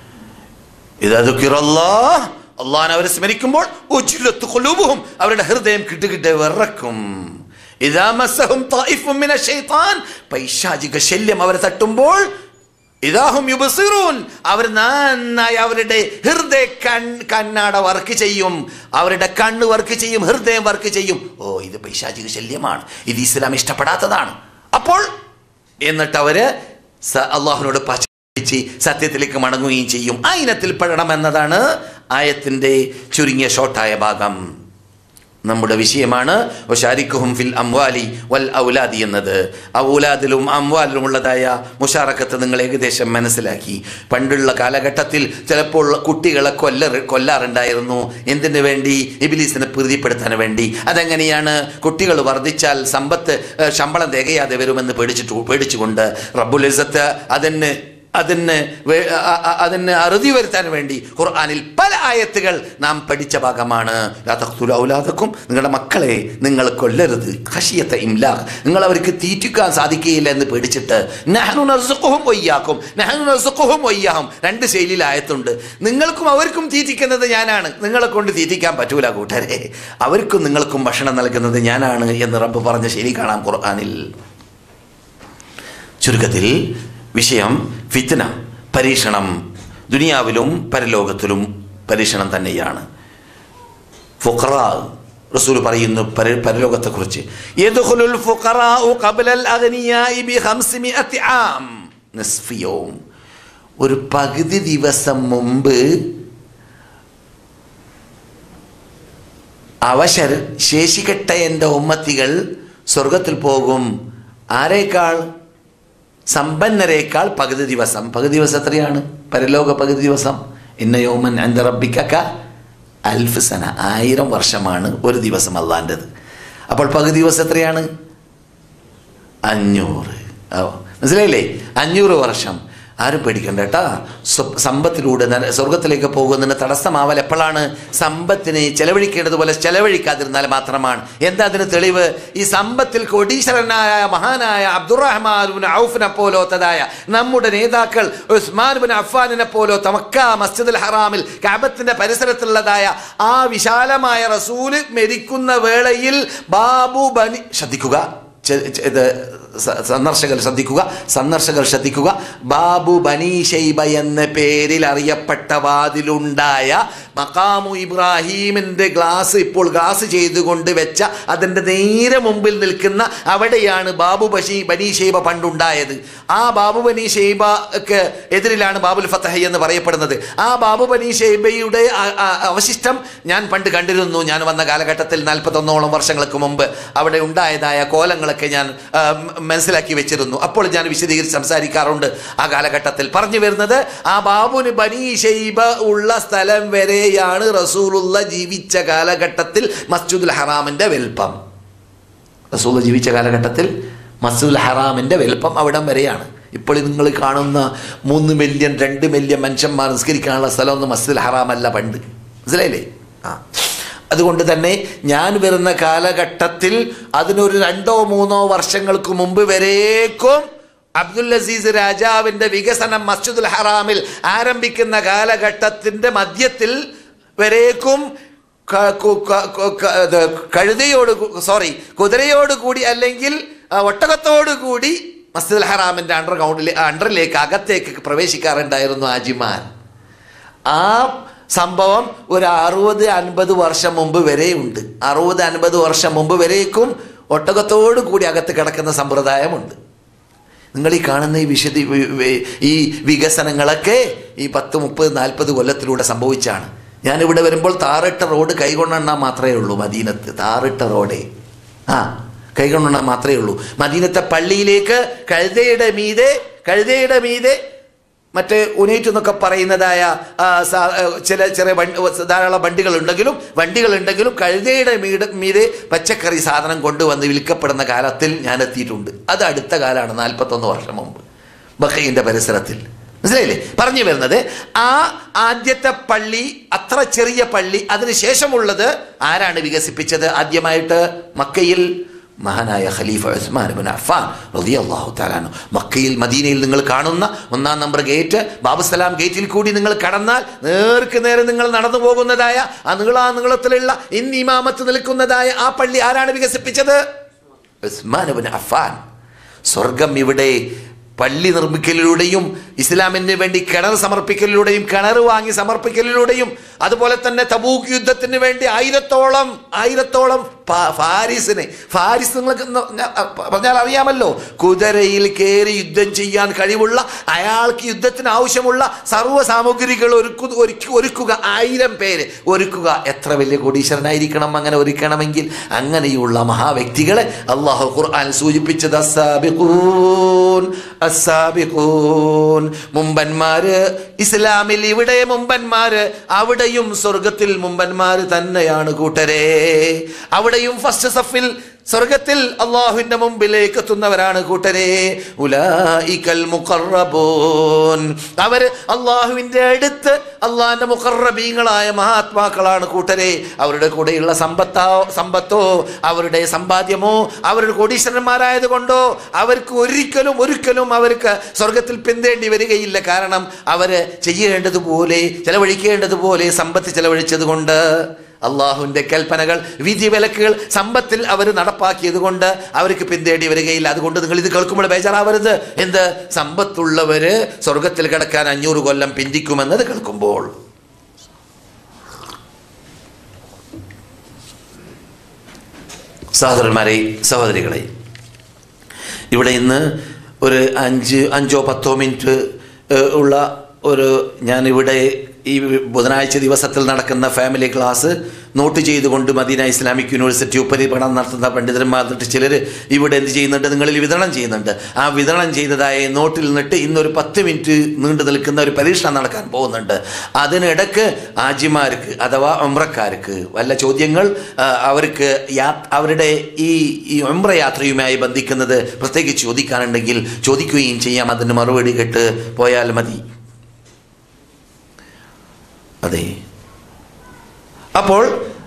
ഇതല്ലാഹ് അള്ളാൻ അവരെ സ്മരിക്കുമ്പോൾ ഉജ്ലത്ത് ഖുലൂബുഹും അവരുടെ ഹൃദയം കിട്ടുകിട്ട് വിറക്കും ഇദാ മസ്സഹും ത്വായിഫും മിന ശൈത്താൻ പൈശാചിക ശല്യം അവരെ തട്ടുമ്പോൾ ഇതാഹും യുബസിറൂൻ അവർ നന്നായി അവരുടെ ഹൃദയ കൺ കണ്ണാട വർക്ക് ചെയ്യും അവരുടെ കണ്ണ് വർക്ക് ചെയ്യും ഹൃദയം വർക്ക് ചെയ്യും ഓ ഇത് പൈശാചിക ശല്യമാണ് ഇത് ഇസ്ലാം ഇഷ്ടപ്പെടാത്തതാണ് അപ്പോൾ എന്നിട്ട് അവര് സ- അള്ളാഹുവിനോട് പശ്ചാത്തലിച്ച് സത്യത്തിലേക്ക് മടങ്ങുകയും ചെയ്യും ആ ഇനത്തിൽ പെടണം എന്നതാണ് ആയത്തിന്റെ ചുരുങ്ങിയ ഷോർട്ടായ ഭാഗം നമ്മുടെ വിഷയമാണ് ഒഷാരിക്കുഹും ഫിൽ അംവാലി വൽ ഔലാദി എന്നത് ഔലാദിലും അംവാലിലും ഉള്ളതായ മുഷാറക്കത്ത് നിങ്ങൾ ഏകദേശം മനസ്സിലാക്കി പണ്ടുള്ള കാലഘട്ടത്തിൽ ചിലപ്പോൾ കുട്ടികളെ കൊല്ല കൊല്ലാറുണ്ടായിരുന്നു എന്തിനു വേണ്ടി ഇബിലീസിനെ പ്രീതിപ്പെടുത്താൻ വേണ്ടി അതെങ്ങനെയാണ് കുട്ടികൾ വർദ്ധിച്ചാൽ സമ്പത്ത് ഏഹ്, ശമ്പളം തികയാതെ വരുമെന്ന് പേടിച്ചിട്ട് പേടിച്ചുകൊണ്ട് റബ്ബുൽ ഇസത്ത് അതിന് അതിന് വേ- അ- അ- അതിന് അറുതി വരുത്താൻ വേണ്ടി ഖുർആനിൽ പല ആയത്തുകൾ നാം പഠിച്ച ഭാഗമാണ് ലാ തഖ്തുലു ഔലാദക്കും നിങ്ങളുടെ മക്കളെ നിങ്ങൾ കൊല്ലരുത് ഖശിയത്തെ ഇംലാഖ് നിങ്ങൾ അവർക്ക് തീറ്റിക്കാൻ സാധിക്കുകയില്ല എന്ന് പേടിച്ചിട്ട് നഹ്നു നർസുഖുഹും വയ്യാക്കും നഹ്നു നർസുഖുഹും വയ്യാഹും രണ്ട് ശൈലിയിൽ ആയത്തുണ്ട് നിങ്ങൾക്കും അവർക്കും തീറ്റിക്കുന്നത് ഞാനാണ് നിങ്ങളെ കൊണ്ട് തീറ്റിക്കാൻ പറ്റൂല കൂട്ടരെ അവർക്കും നിങ്ങൾക്കും ഭക്ഷണം നൽകുന്നത് ഞാനാണ് എന്ന് റബ്ബ് പറഞ്ഞ ശൈലി കാണാം ഖുർആനിൽ ചുരുക്കത്തിൽ വിഷയം ഫിത്ന പരീക്ഷണം ദുനിയാവിലും പരലോകത്തിലും പരീക്ഷണം തന്നെയാണ് ഫുഖറ റസൂൽ പറയുന്നു പര പരലോകത്തെക്കുറിച്ച് യദ്ഖുലുൽ ഫുഖറാഉ ഖബ്ലൽ അഗ്നിയാഇ ബി ഖംസിമിഅത്തി ആം നിസ്ഫി യൗം ഒരു പകുതി ദിവസം മുമ്പ് അവശർ ശേഷികെട്ട എൻ്റെ ഉമ്മത്തികൾ സ്വർഗത്തിൽ പോകും ആരേക്കാൾ സമ്പന്നരേക്കാൾ പകുതി ദിവസം പകുതി ദിവസം എത്രയാണ് പരലോക പകുതി ദിവസം ഇന്ന യോമൻ എൻ്റെ റബ്ബിക്കക്ക അൽഫ് സന ആയിരം വർഷമാണ് ഒരു ദിവസം അള്ളാൻ്റെത് അപ്പോൾ പകുതി ദിവസം എത്രയാണ് അഞ്ഞൂറ് ഓ മനസ്സിലായില്ലേ അഞ്ഞൂറ് വർഷം ആരും പേടിക്കണ്ട കേട്ടാ സ്വ- സമ്പത്തിലൂടെ നര- സ്വർഗത്തിലേക്ക് പോകുന്നതിന് തടസ്സമാവൽ എപ്പോഴാണ് സമ്പത്തിനെ ചെലവഴിക്കേണ്ടതുപോലെ ചെലവഴിക്കാതിരുന്നാൽ മാത്രമാണ് എന്താ അതിന് തെളിവ് ഈ സമ്പത്തിൽ കോടീശ്വരനായ മഹാനായ അബ്ദുറഹ്മാൻ ഔഫിനെ പോലോത്തതായ നമ്മുടെ നേതാക്കൾ ഉസ്മാൻ ബിൻ അഫ്ഫാനിനെ പോലോത്ത മക്ക മസ്ജിദുൽ ഹറാമിൽ കാബത്തിന്റെ പരിസരത്തുള്ളതായ ആ വിശാലമായ റസൂല് മരിക്കുന്ന വേളയിൽ ബാബു ബനി ശ്രദ്ധിക്കുക ചെ- ചെ- ഇത് സ- സന്ദർശകർ ശ്രദ്ധിക്കുക സന്ദർശകർ ശ്രദ്ധിക്കുക ബാബു ബനി ഷൈബ എന്ന പേരിൽ അറിയപ്പെട്ട വാതിലുണ്ടായ മക്കാമു ഇബ്രാഹീമിന്റെ ഗ്ലാസ് ഇപ്പോൾ ഗ്ലാസ് ചെയ്തുകൊണ്ട് വെച്ച അതിൻ്റെ നേരെ മുമ്പിൽ നിൽക്കുന്ന അവിടെയാണ് ബാബു ബഷി ബനി ഷൈബ പണ്ടുണ്ടായത് ആ ബാബു ബനി ഷൈബക്ക് എതിരിലാണ് ബാബുൽ ഫത്തഹ എന്ന് പറയപ്പെടുന്നത് ആ ബാബു ബനി ഷൈബയുടെ അ- അ- അവശിഷ്ടം ഞാൻ പണ്ട് കണ്ടിരുന്നു ഞാൻ വന്ന കാലഘട്ടത്തിൽ നാൽപ്പത്തൊന്നോളം വർഷങ്ങൾക്ക് മുമ്പ് അവിടെ ഉണ്ടായതായ കോലങ്ങളൊക്കെ ഞാൻ ആ, മ- മനസ്സിലാക്കി വെച്ചിരുന്നു അപ്പോൾ ഞാൻ വിശദീകരിച്ച് സംസാരിക്കാറുണ്ട് ആ കാലഘട്ടത്തിൽ പറഞ്ഞു വരുന്നത് ആ ബാബുന് ബനി ഷൈബ ഉള്ള സ്ഥലം വരെയാണ് റസൂലുള്ള ജീവിച്ച കാലഘട്ടത്തിൽ മസ്ജിദുൽ ഹറാമിന്റെ വലിപ്പം റസൂൽ ജീവിച്ച കാലഘട്ടത്തിൽ മസ്ജിദുൽ ഹറാമിൻ്റെ വലുപ്പം അവിടം വരെയാണ് ഇപ്പോൾ നിങ്ങൾ കാണുന്ന മൂന്ന് മില്യൺ രണ്ട് മില്യൺ മനുഷ്യന്മാർ നിസ്കരിക്കാനുള്ള സ്ഥലമൊന്നും മസ്ജിദുൽ ഹറാമല്ല പണ്ട് മനസ്സിലായില്ലേ ആ അതുകൊണ്ട് തന്നെ ഞാൻ വരുന്ന കാലഘട്ടത്തിൽ അതിനൊരു രണ്ടോ മൂന്നോ വർഷങ്ങൾക്ക് മുമ്പ് വരേക്കും അബ്ദുൽ അസീസ് രാജാവിൻ്റെ വികസനം മസ്ജിദുൽ ഹറാമിൽ ആരംഭിക്കുന്ന കാലഘട്ടത്തിൻ്റെ മധ്യത്തിൽ വരേക്കും ക- കു- ക- ക- ക- ഇത് കഴുതയോട് കൂ- സോറി കുതിരയോട് കൂടി അല്ലെങ്കിൽ ആ, ഒട്ടകത്തോട് കൂടി മസ്ജിദുൽ ഹറാമിൻ്റെ അണ്ടർഗ്രൗണ്ടിൽ അണ്ടറിലേക്ക് അകത്തേക്ക് പ്രവേശിക്കാറുണ്ടായിരുന്നു ആജിമാൻ ആ സംഭവം ഒരു അറുപത് അൻപത് വർഷം മുമ്പ് വരെയുണ്ട് അറുപത് അൻപത് വർഷം മുമ്പ് വരേക്കും ഒട്ടകത്തോടു കൂടി അകത്ത് കിടക്കുന്ന സമ്പ്രദായമുണ്ട് നിങ്ങൾ ഈ കാണുന്ന ഈ വിശദ വി- വി- ഈ വികസനങ്ങളൊക്കെ ഈ പത്ത് മുപ്പത് നാൽപ്പത് കൊല്ലത്തിലൂടെ സംഭവിച്ചാണ് ഞാനിവിടെ വരുമ്പോൾ താറിട്ട റോഡ് കൈകൊണ്ടെണ്ണാൻ മാത്രമേ ഉള്ളൂ മദീനത്ത് താറിട്ട റോഡേ ആ കൈകൊണ്ടെണ്ണാൻ മാത്രമേ ഉള്ളൂ മദീനത്തെ പള്ളിയിലേക്ക് കഴുതയുടെ മീതെ കഴുതയുടെ മീതെ മറ്റേ ഉനേറ്റ് എന്നൊക്കെ പറയുന്നതായ ആ, സാ- ആ, ചില ചെറിയ വണ്ടി ധാരാളം വണ്ടികളുണ്ടെങ്കിലും വണ്ടികളുണ്ടെങ്കിലും കഴുതയുടെ മീട് മീതെ പച്ചക്കറി സാധനം കൊണ്ടുവന്ന് വിൽക്കപ്പെടുന്ന കാലത്തിൽ ഞാൻ എത്തിയിട്ടുണ്ട് അത് അടുത്ത കാലമാണ് നാൽപ്പത്തൊന്ന് വർഷം മുമ്പ് ബഹീൻ്റെ പരിസരത്തിൽ മനസ്സിലായില്ലേ പറഞ്ഞു വരുന്നത് ആ ആദ്യത്തെ പള്ളി അത്ര ചെറിയ പള്ളി അതിനുശേഷമുള്ളത് ആരാണ് വികസിപ്പിച്ചത് ആദ്യമായിട്ട് മക്കയിൽ മഹാനായ ഖലീഫ ഉസ്മാൻ ബിൻ അഫ്ഫാൻ റളിയല്ലാഹു തആല അൻഹു മക്കയിൽ മദീനയിൽ നിങ്ങൾ കാണുന്ന ഒന്നാം നമ്പർ ഗേറ്റ് ബാബുസലാം ഗേറ്റിൽ കൂടി നിങ്ങൾ കടന്നാൽ നേർക്ക് നേരെ നിങ്ങൾ നടന്നു പോകുന്നതായ ആ നീളാ നീളത്തിലുള്ള ഇന്ന് ഇമാമത്ത് നിൽക്കുന്നതായ ആ പള്ളി ആരാണ് വികസിപ്പിച്ചത് ഉസ്മാൻ ബിൻ അഫ്ഫാൻ സ്വർഗം ഇവിടെ പള്ളി നിർമ്മിക്കലിലൂടെയും ഇസ്ലാമിന് വേണ്ടി കിണർ സമർപ്പിക്കലിലൂടെയും കിണർ വാങ്ങി സമർപ്പിക്കലിലൂടെയും അതുപോലെ തന്നെ തബൂക്ക് യുദ്ധത്തിന് വേണ്ടി ആയിരത്തോളം ആയിരത്തോളം ഫാ- ഫാരിസിനെ ഫാരിസ് നിങ്ങൾക്ക് ന- ഞാൻ പറഞ്ഞാൽ അറിയാമല്ലോ കുതിരയിൽ കയറി യുദ്ധം ചെയ്യാൻ കഴിവുള്ള അയാൾക്ക് യുദ്ധത്തിന് ആവശ്യമുള്ള സർവ്വ സാമഗ്രികൾ ഒരുക്കു ഒരുക്കി ഒരുക്കുക ആയിരം പേര് ഒരുക്കുക എത്ര വലിയ കോടീശ്വരനായിരിക്കണം അങ്ങനെ ഒരുക്കണമെങ്കിൽ അങ്ങനെയുള്ള മഹാവ്യക്തികളെ അള്ളാഹു ഖുർആൻ സൂചിപ്പിച്ചത് അസ്സാബിഖൂൻ അസ്സാബിഖൂൻ മുമ്പന്മാര് ഇസ്ലാമിൽ ഇവിടെ മുമ്പന്മാര് അവിടെയും സ്വർഗത്തിൽ മുമ്പന്മാര് തന്നെയാണ് കൂട്ടരെ അവിടെയും ഫസ്റ്റ് സഫിൽ സ്വർഗത്തിൽ അള്ളാഹുവിന്റെ മുമ്പിലേക്ക് എത്തുന്നവരാണ് കൂട്ടരെ ഉലായിക്കൽ മുഖറബൂൻ അവര് അള്ളാഹുവിന്റെ അടുത്ത് അള്ളാഹിന്റെ മുഖറബീങ്ങളായ മഹാത്മാക്കളാണ് കൂട്ടരെ അവരുടെ കൂടെയുള്ള സമ്പത്തോ സമ്പത്തോ അവരുടെ സമ്പാദ്യമോ അവരുടെ കോടീശ്വരന്മാരായത് കൊണ്ടോ അവർക്ക് ഒരിക്കലും ഒരിക്കലും അവർക്ക് സ്വർഗത്തിൽ പിന്തേണ്ടി വരികയില്ല കാരണം അവര് ചെയ്യേണ്ടതുപോലെ ചെലവഴിക്കേണ്ടതുപോലെ സമ്പത്ത് ചെലവഴിച്ചത് കൊണ്ട് അള്ളാഹുവിൻ്റെ കൽപ്പനകൾ വിധിവിലക്കുകൾ സമ്പത്തിൽ അവർ നടപ്പാക്കിയത് കൊണ്ട് അവർക്ക് പിന്തേടി വരികയില്ല അതുകൊണ്ട് നിങ്ങൾ ഇത് കേൾക്കുമ്പോൾ ബേജാറാവരുത് എന്ത് സമ്പത്തുള്ളവര് സ്വർഗത്തിൽ കിടക്കാൻ അഞ്ഞൂറ് കൊല്ലം പിന്തിക്കുമെന്നത് കേൾക്കുമ്പോൾ സഹോദരന്മാരെ സഹോദരികളെ ഇവിടെ ഇന്ന് ഒരു അഞ്ച് അഞ്ചോ പത്തോ മിനിറ്റ് ഏഹ്, ഉള്ള ഒരു ഞാനിവിടെ ഈ ബുധനാഴ്ച ദിവസത്തിൽ നടക്കുന്ന ഫാമിലി ക്ലാസ് നോട്ട് ചെയ്തുകൊണ്ട് മദീന ഇസ്ലാമിക് യൂണിവേഴ്സിറ്റി ഉപരിപഠനം നടത്തുന്ന പണ്ഡിതന്മാർ എന്നിട്ട് ചിലർ ഇവിടെ എന്ത് ചെയ്യുന്നുണ്ട് നിങ്ങളിൽ വിതരണം ചെയ്യുന്നുണ്ട് ആ വിതരണം ചെയ്തതായ നോട്ടിൽ നിന്നിട്ട് ഇന്നൊരു പത്ത് മിനിറ്റ് നീണ്ടു നിൽക്കുന്ന ഒരു പരീക്ഷണം നടക്കാൻ പോകുന്നുണ്ട് അതിനിടക്ക് ആജിമാർക്ക് അഥവാ ഉംറക്കാർക്ക് വല്ല ചോദ്യങ്ങൾ ആ, അവർക്ക് യാ അവരുടെ ഈ ഈ ഉംറ യാത്രയുമായി ബന്ധിക്കുന്നത് പ്രത്യേകിച്ച് ചോദിക്കാനുണ്ടെങ്കിൽ ചോദിക്കുകയും ചെയ്യാം അതിന് മറുപടി കേട്ട് പോയാൽ മതി അതെ അപ്പോൾ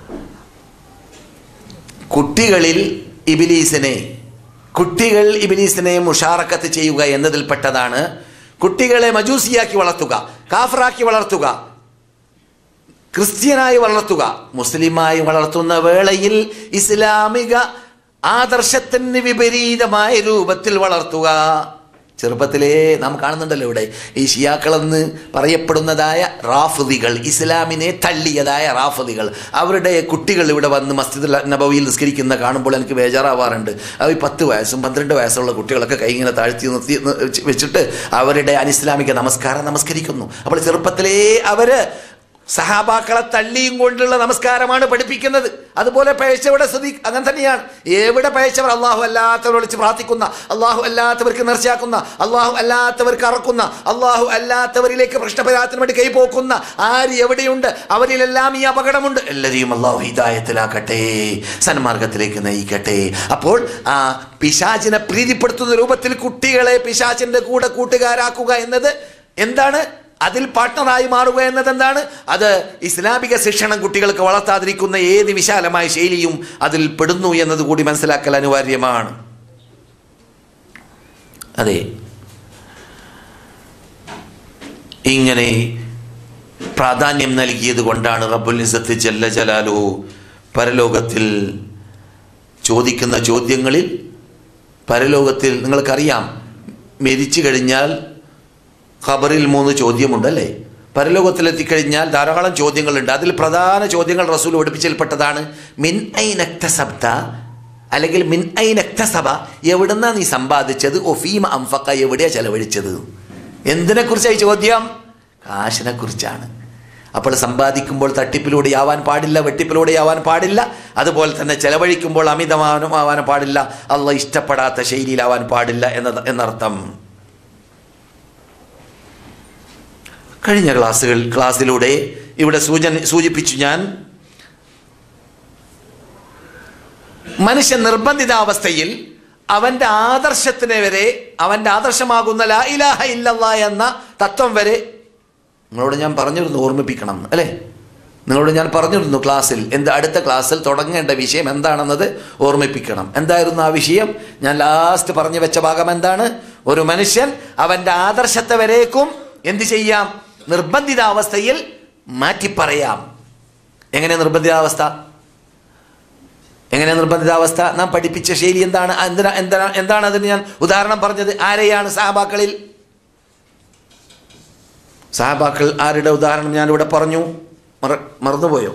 കുട്ടികളിൽ ഇബിലീസിനെ കുട്ടികൾ ഇബിലീസിനെ മുഷാറക്കത്ത് ചെയ്യുക എന്നതിൽപ്പെട്ടതാണ് കുട്ടികളെ മജൂസിയാക്കി വളർത്തുക കാഫറാക്കി വളർത്തുക ക്രിസ്ത്യനായി വളർത്തുക മുസ്ലിമായി വളർത്തുന്ന വേളയിൽ ഇസ്ലാമിക ആദർശത്തിന് വിപരീതമായ രൂപത്തിൽ വളർത്തുക ചെറുപ്പത്തിലേ നാം കാണുന്നുണ്ടല്ലോ ഇവിടെ ഈ ഷിയാക്കളെന്ന് പറയപ്പെടുന്നതായ റാഫുദികൾ ഇസ്ലാമിനെ തള്ളിയതായ റാഫുദികൾ അവരുടെ കുട്ടികൾ ഇവിടെ വന്ന് മസ്ജിദ് നബവിയിൽ നിസ്കരിക്കുന്ന കാണുമ്പോൾ എനിക്ക് ബേജാറാവാറുണ്ട് അവർ ഈ പത്ത് വയസ്സും പന്ത്രണ്ട് വയസ്സുള്ള കുട്ടികളൊക്കെ കൈ ഇങ്ങനെ താഴ്ത്തി നിർത്തി വെച്ചിട്ട് അവരുടെ അനിസ്ലാമിക നമസ്കാരം നമസ്കരിക്കുന്നു അപ്പോൾ ചെറുപ്പത്തിലേ അവര് സഹാബാക്കളെ തള്ളിയും കൊണ്ടുള്ള നമസ്കാരമാണ് പഠിപ്പിക്കുന്നത് അതുപോലെ പഴച്ചവരുടെ സ്ഥിതി അങ്ങനെ തന്നെയാണ് എവിടെ പഴച്ചവർ അള്ളാഹു അല്ലാത്തവർ വിളിച്ച് പ്രാർത്ഥിക്കുന്ന അള്ളാഹു അല്ലാത്തവർക്ക് നേർച്ചയാക്കുന്ന അള്ളാഹു അല്ലാത്തവർക്ക് അറക്കുന്ന അള്ളാഹു അല്ലാത്തവരിലേക്ക് പ്രശ്നപരിഹാരത്തിന് വേണ്ടി കൈപോക്കുന്ന ആര് എവിടെയുണ്ട് അവരിലെല്ലാം ഈ അപകടമുണ്ട് എല്ലാവരെയും അള്ളാഹു ഹിദായത്തിലാക്കട്ടെ സന്മാർഗത്തിലേക്ക് നയിക്കട്ടെ അപ്പോൾ ആ പിശാചിനെ പ്രീതിപ്പെടുത്തുന്ന രൂപത്തിൽ കുട്ടികളെ പിശാചിന്റെ കൂടെ കൂട്ടുകാരാക്കുക എന്നത് എന്താണ് അതിൽ പാർട്ട്ണറായി മാറുക എന്നത് എന്താണ് അത് ഇസ്ലാമിക ശിക്ഷണം കുട്ടികൾക്ക് വളർത്താതിരിക്കുന്ന ഏത് വിശാലമായ ശൈലിയും അതിൽ പെടുന്നു എന്നത് കൂടി മനസ്സിലാക്കൽ അനിവാര്യമാണ് അതെ ഇങ്ങനെ പ്രാധാന്യം നൽകിയത് കൊണ്ടാണ് റബ്ബുൽ ഇസത്ത് ജല്ല ജലാലു പരലോകത്തിൽ ചോദിക്കുന്ന ചോദ്യങ്ങളിൽ പരലോകത്തിൽ നിങ്ങൾക്കറിയാം മരിച്ചു കഴിഞ്ഞാൽ ഖബറിൽ മൂന്ന് ചോദ്യമുണ്ടല്ലേ പരലോകത്തിലെത്തിക്കഴിഞ്ഞാൽ ധാരാളം ചോദ്യങ്ങളുണ്ട് അതിൽ പ്രധാന ചോദ്യങ്ങൾ റസൂൽ പഠിപ്പിച്ചൽപ്പെട്ടതാണ് മിൻ ഐനക്തസബ്ത അല്ലെങ്കിൽ മിൻ ഐനക്തസഭ എവിടുന്നാ നീ സമ്പാദിച്ചത് ഒഫീമ അംഫക്ക എവിടെയാ ചെലവഴിച്ചത് എന്തിനെക്കുറിച്ചായി ചോദ്യം കാശിനെ കുറിച്ചാണ് അപ്പോൾ സമ്പാദിക്കുമ്പോൾ തട്ടിപ്പിലൂടെ ആവാൻ പാടില്ല വെട്ടിപ്പിലൂടെ ആവാൻ പാടില്ല അതുപോലെ തന്നെ ചെലവഴിക്കുമ്പോൾ അമിതമാനമാവാൻ പാടില്ല അള്ള ഇഷ്ടപ്പെടാത്ത ശൈലിയിലാവാൻ പാടില്ല എന്നത് എന്നർത്ഥം കഴിഞ്ഞ ക്ലാസ്സുകൾ ക്ലാസ്സിലൂടെ ഇവിടെ സൂചന സൂചിപ്പിച്ചു ഞാൻ മനുഷ്യൻ നിർബന്ധിതാവസ്ഥയിൽ അവന്റെ ആദർശത്തിനെ വരെ അവന്റെ ആദർശമാകുന്ന ലാ ഇലാഹ ഇല്ലല്ലാ എന്ന തത്വം വരെ നിങ്ങളോട് ഞാൻ പറഞ്ഞിരുന്നു ഓർമ്മിപ്പിക്കണം എന്ന്, അല്ലേ നിങ്ങളോട് ഞാൻ പറഞ്ഞിരുന്നു ക്ലാസ്സിൽ എന്ത് അടുത്ത ക്ലാസ്സിൽ തുടങ്ങേണ്ട വിഷയം എന്താണെന്നത് ഓർമ്മിപ്പിക്കണം എന്തായിരുന്നു ആ വിഷയം ഞാൻ ലാസ്റ്റ് പറഞ്ഞു വെച്ച ഭാഗം എന്താണ് ഒരു മനുഷ്യൻ അവന്റെ ആദർശത്തെ വരേക്കും എന്ത് ചെയ്യാം നിർബന്ധിതാവസ്ഥയിൽ മാറ്റിപ്പറയാം എങ്ങനെ നിർബന്ധിതാവസ്ഥ എങ്ങനെ നിർബന്ധിതാവസ്ഥ നാം പഠിപ്പിച്ച ശൈലി എന്താണ് എന്തിനാ എന്താണ് എന്താണ് അതിന് ഞാൻ ഉദാഹരണം പറഞ്ഞത് ആരെയാണ് സഹാബാക്കളിൽ സഹാബാക്കൾ ആരുടെ ഉദാഹരണം ഞാനിവിടെ പറഞ്ഞു മറ മറന്നുപോയോ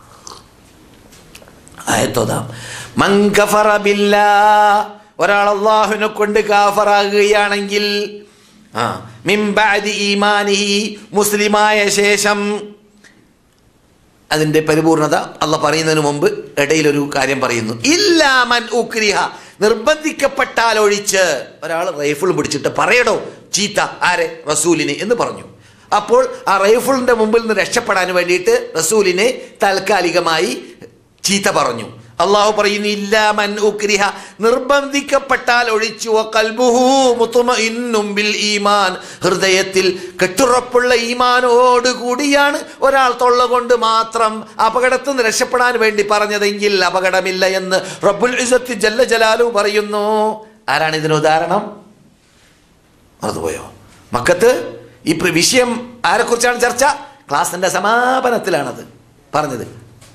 ആയത്തോതാം മങ്കഫറ ബില്ലാ ഒരാൾ അള്ളാഹുവിനെ കൊണ്ട് കാഫറാകുകയാണെങ്കിൽ ആ മിംബാദി ഈമാനിഹി മുസ്ലിമായ ശേഷം അതിന്റെ പരിപൂർണത അല്ല പറയുന്നതിന് മുമ്പ് ഇടയിലൊരു കാര്യം പറയുന്നു ഇല്ലാമൻ ഉക്രിഹ നിർബന്ധിക്കപ്പെട്ടാൽ ഒഴിച്ച് ഒരാൾ റൈഫിൾ പിടിച്ചിട്ട് പറയടോ ചീത്ത ആരെ റസൂലിനെ എന്ന് പറഞ്ഞു അപ്പോൾ ആ റൈഫിളിന്റെ മുമ്പിൽ നിന്ന് രക്ഷപ്പെടാൻ വേണ്ടിയിട്ട് റസൂലിനെ താൽക്കാലികമായി ചീത്ത പറഞ്ഞു അള്ളാഹു പറയുന്നു ഇല്ലാമൻ ഉക്രിഹ നിർബന്ധിക്കപ്പെട്ടാൽ ഒഴിച്ചു കൽബുഹു മുത്തുമഇന്നും ബിൽ ഈമാൻ ഹൃദയത്തിൽ കെട്ടുറപ്പുള്ള ഈമാനോട് കൂടിയാണ് ഒരാൾ തൊള്ള കൊണ്ട് മാത്രം അപകടത്തിൽ നിന്ന് രക്ഷപ്പെടാൻ വേണ്ടി പറഞ്ഞതെങ്കിൽ അപകടമില്ല എന്ന് റബ്ബുൽ ഇസത്ത് ജല്ല ജലാലു പറയുന്നു ആരാണ് ഇതിന് ഉദാഹരണം മറന്നുപോയോ മക്കത്ത് ഈ പ്ര- വിഷയം ആരെക്കുറിച്ചാണ് ചർച്ച ക്ലാസിന്റെ സമാപനത്തിലാണത് പറഞ്ഞത്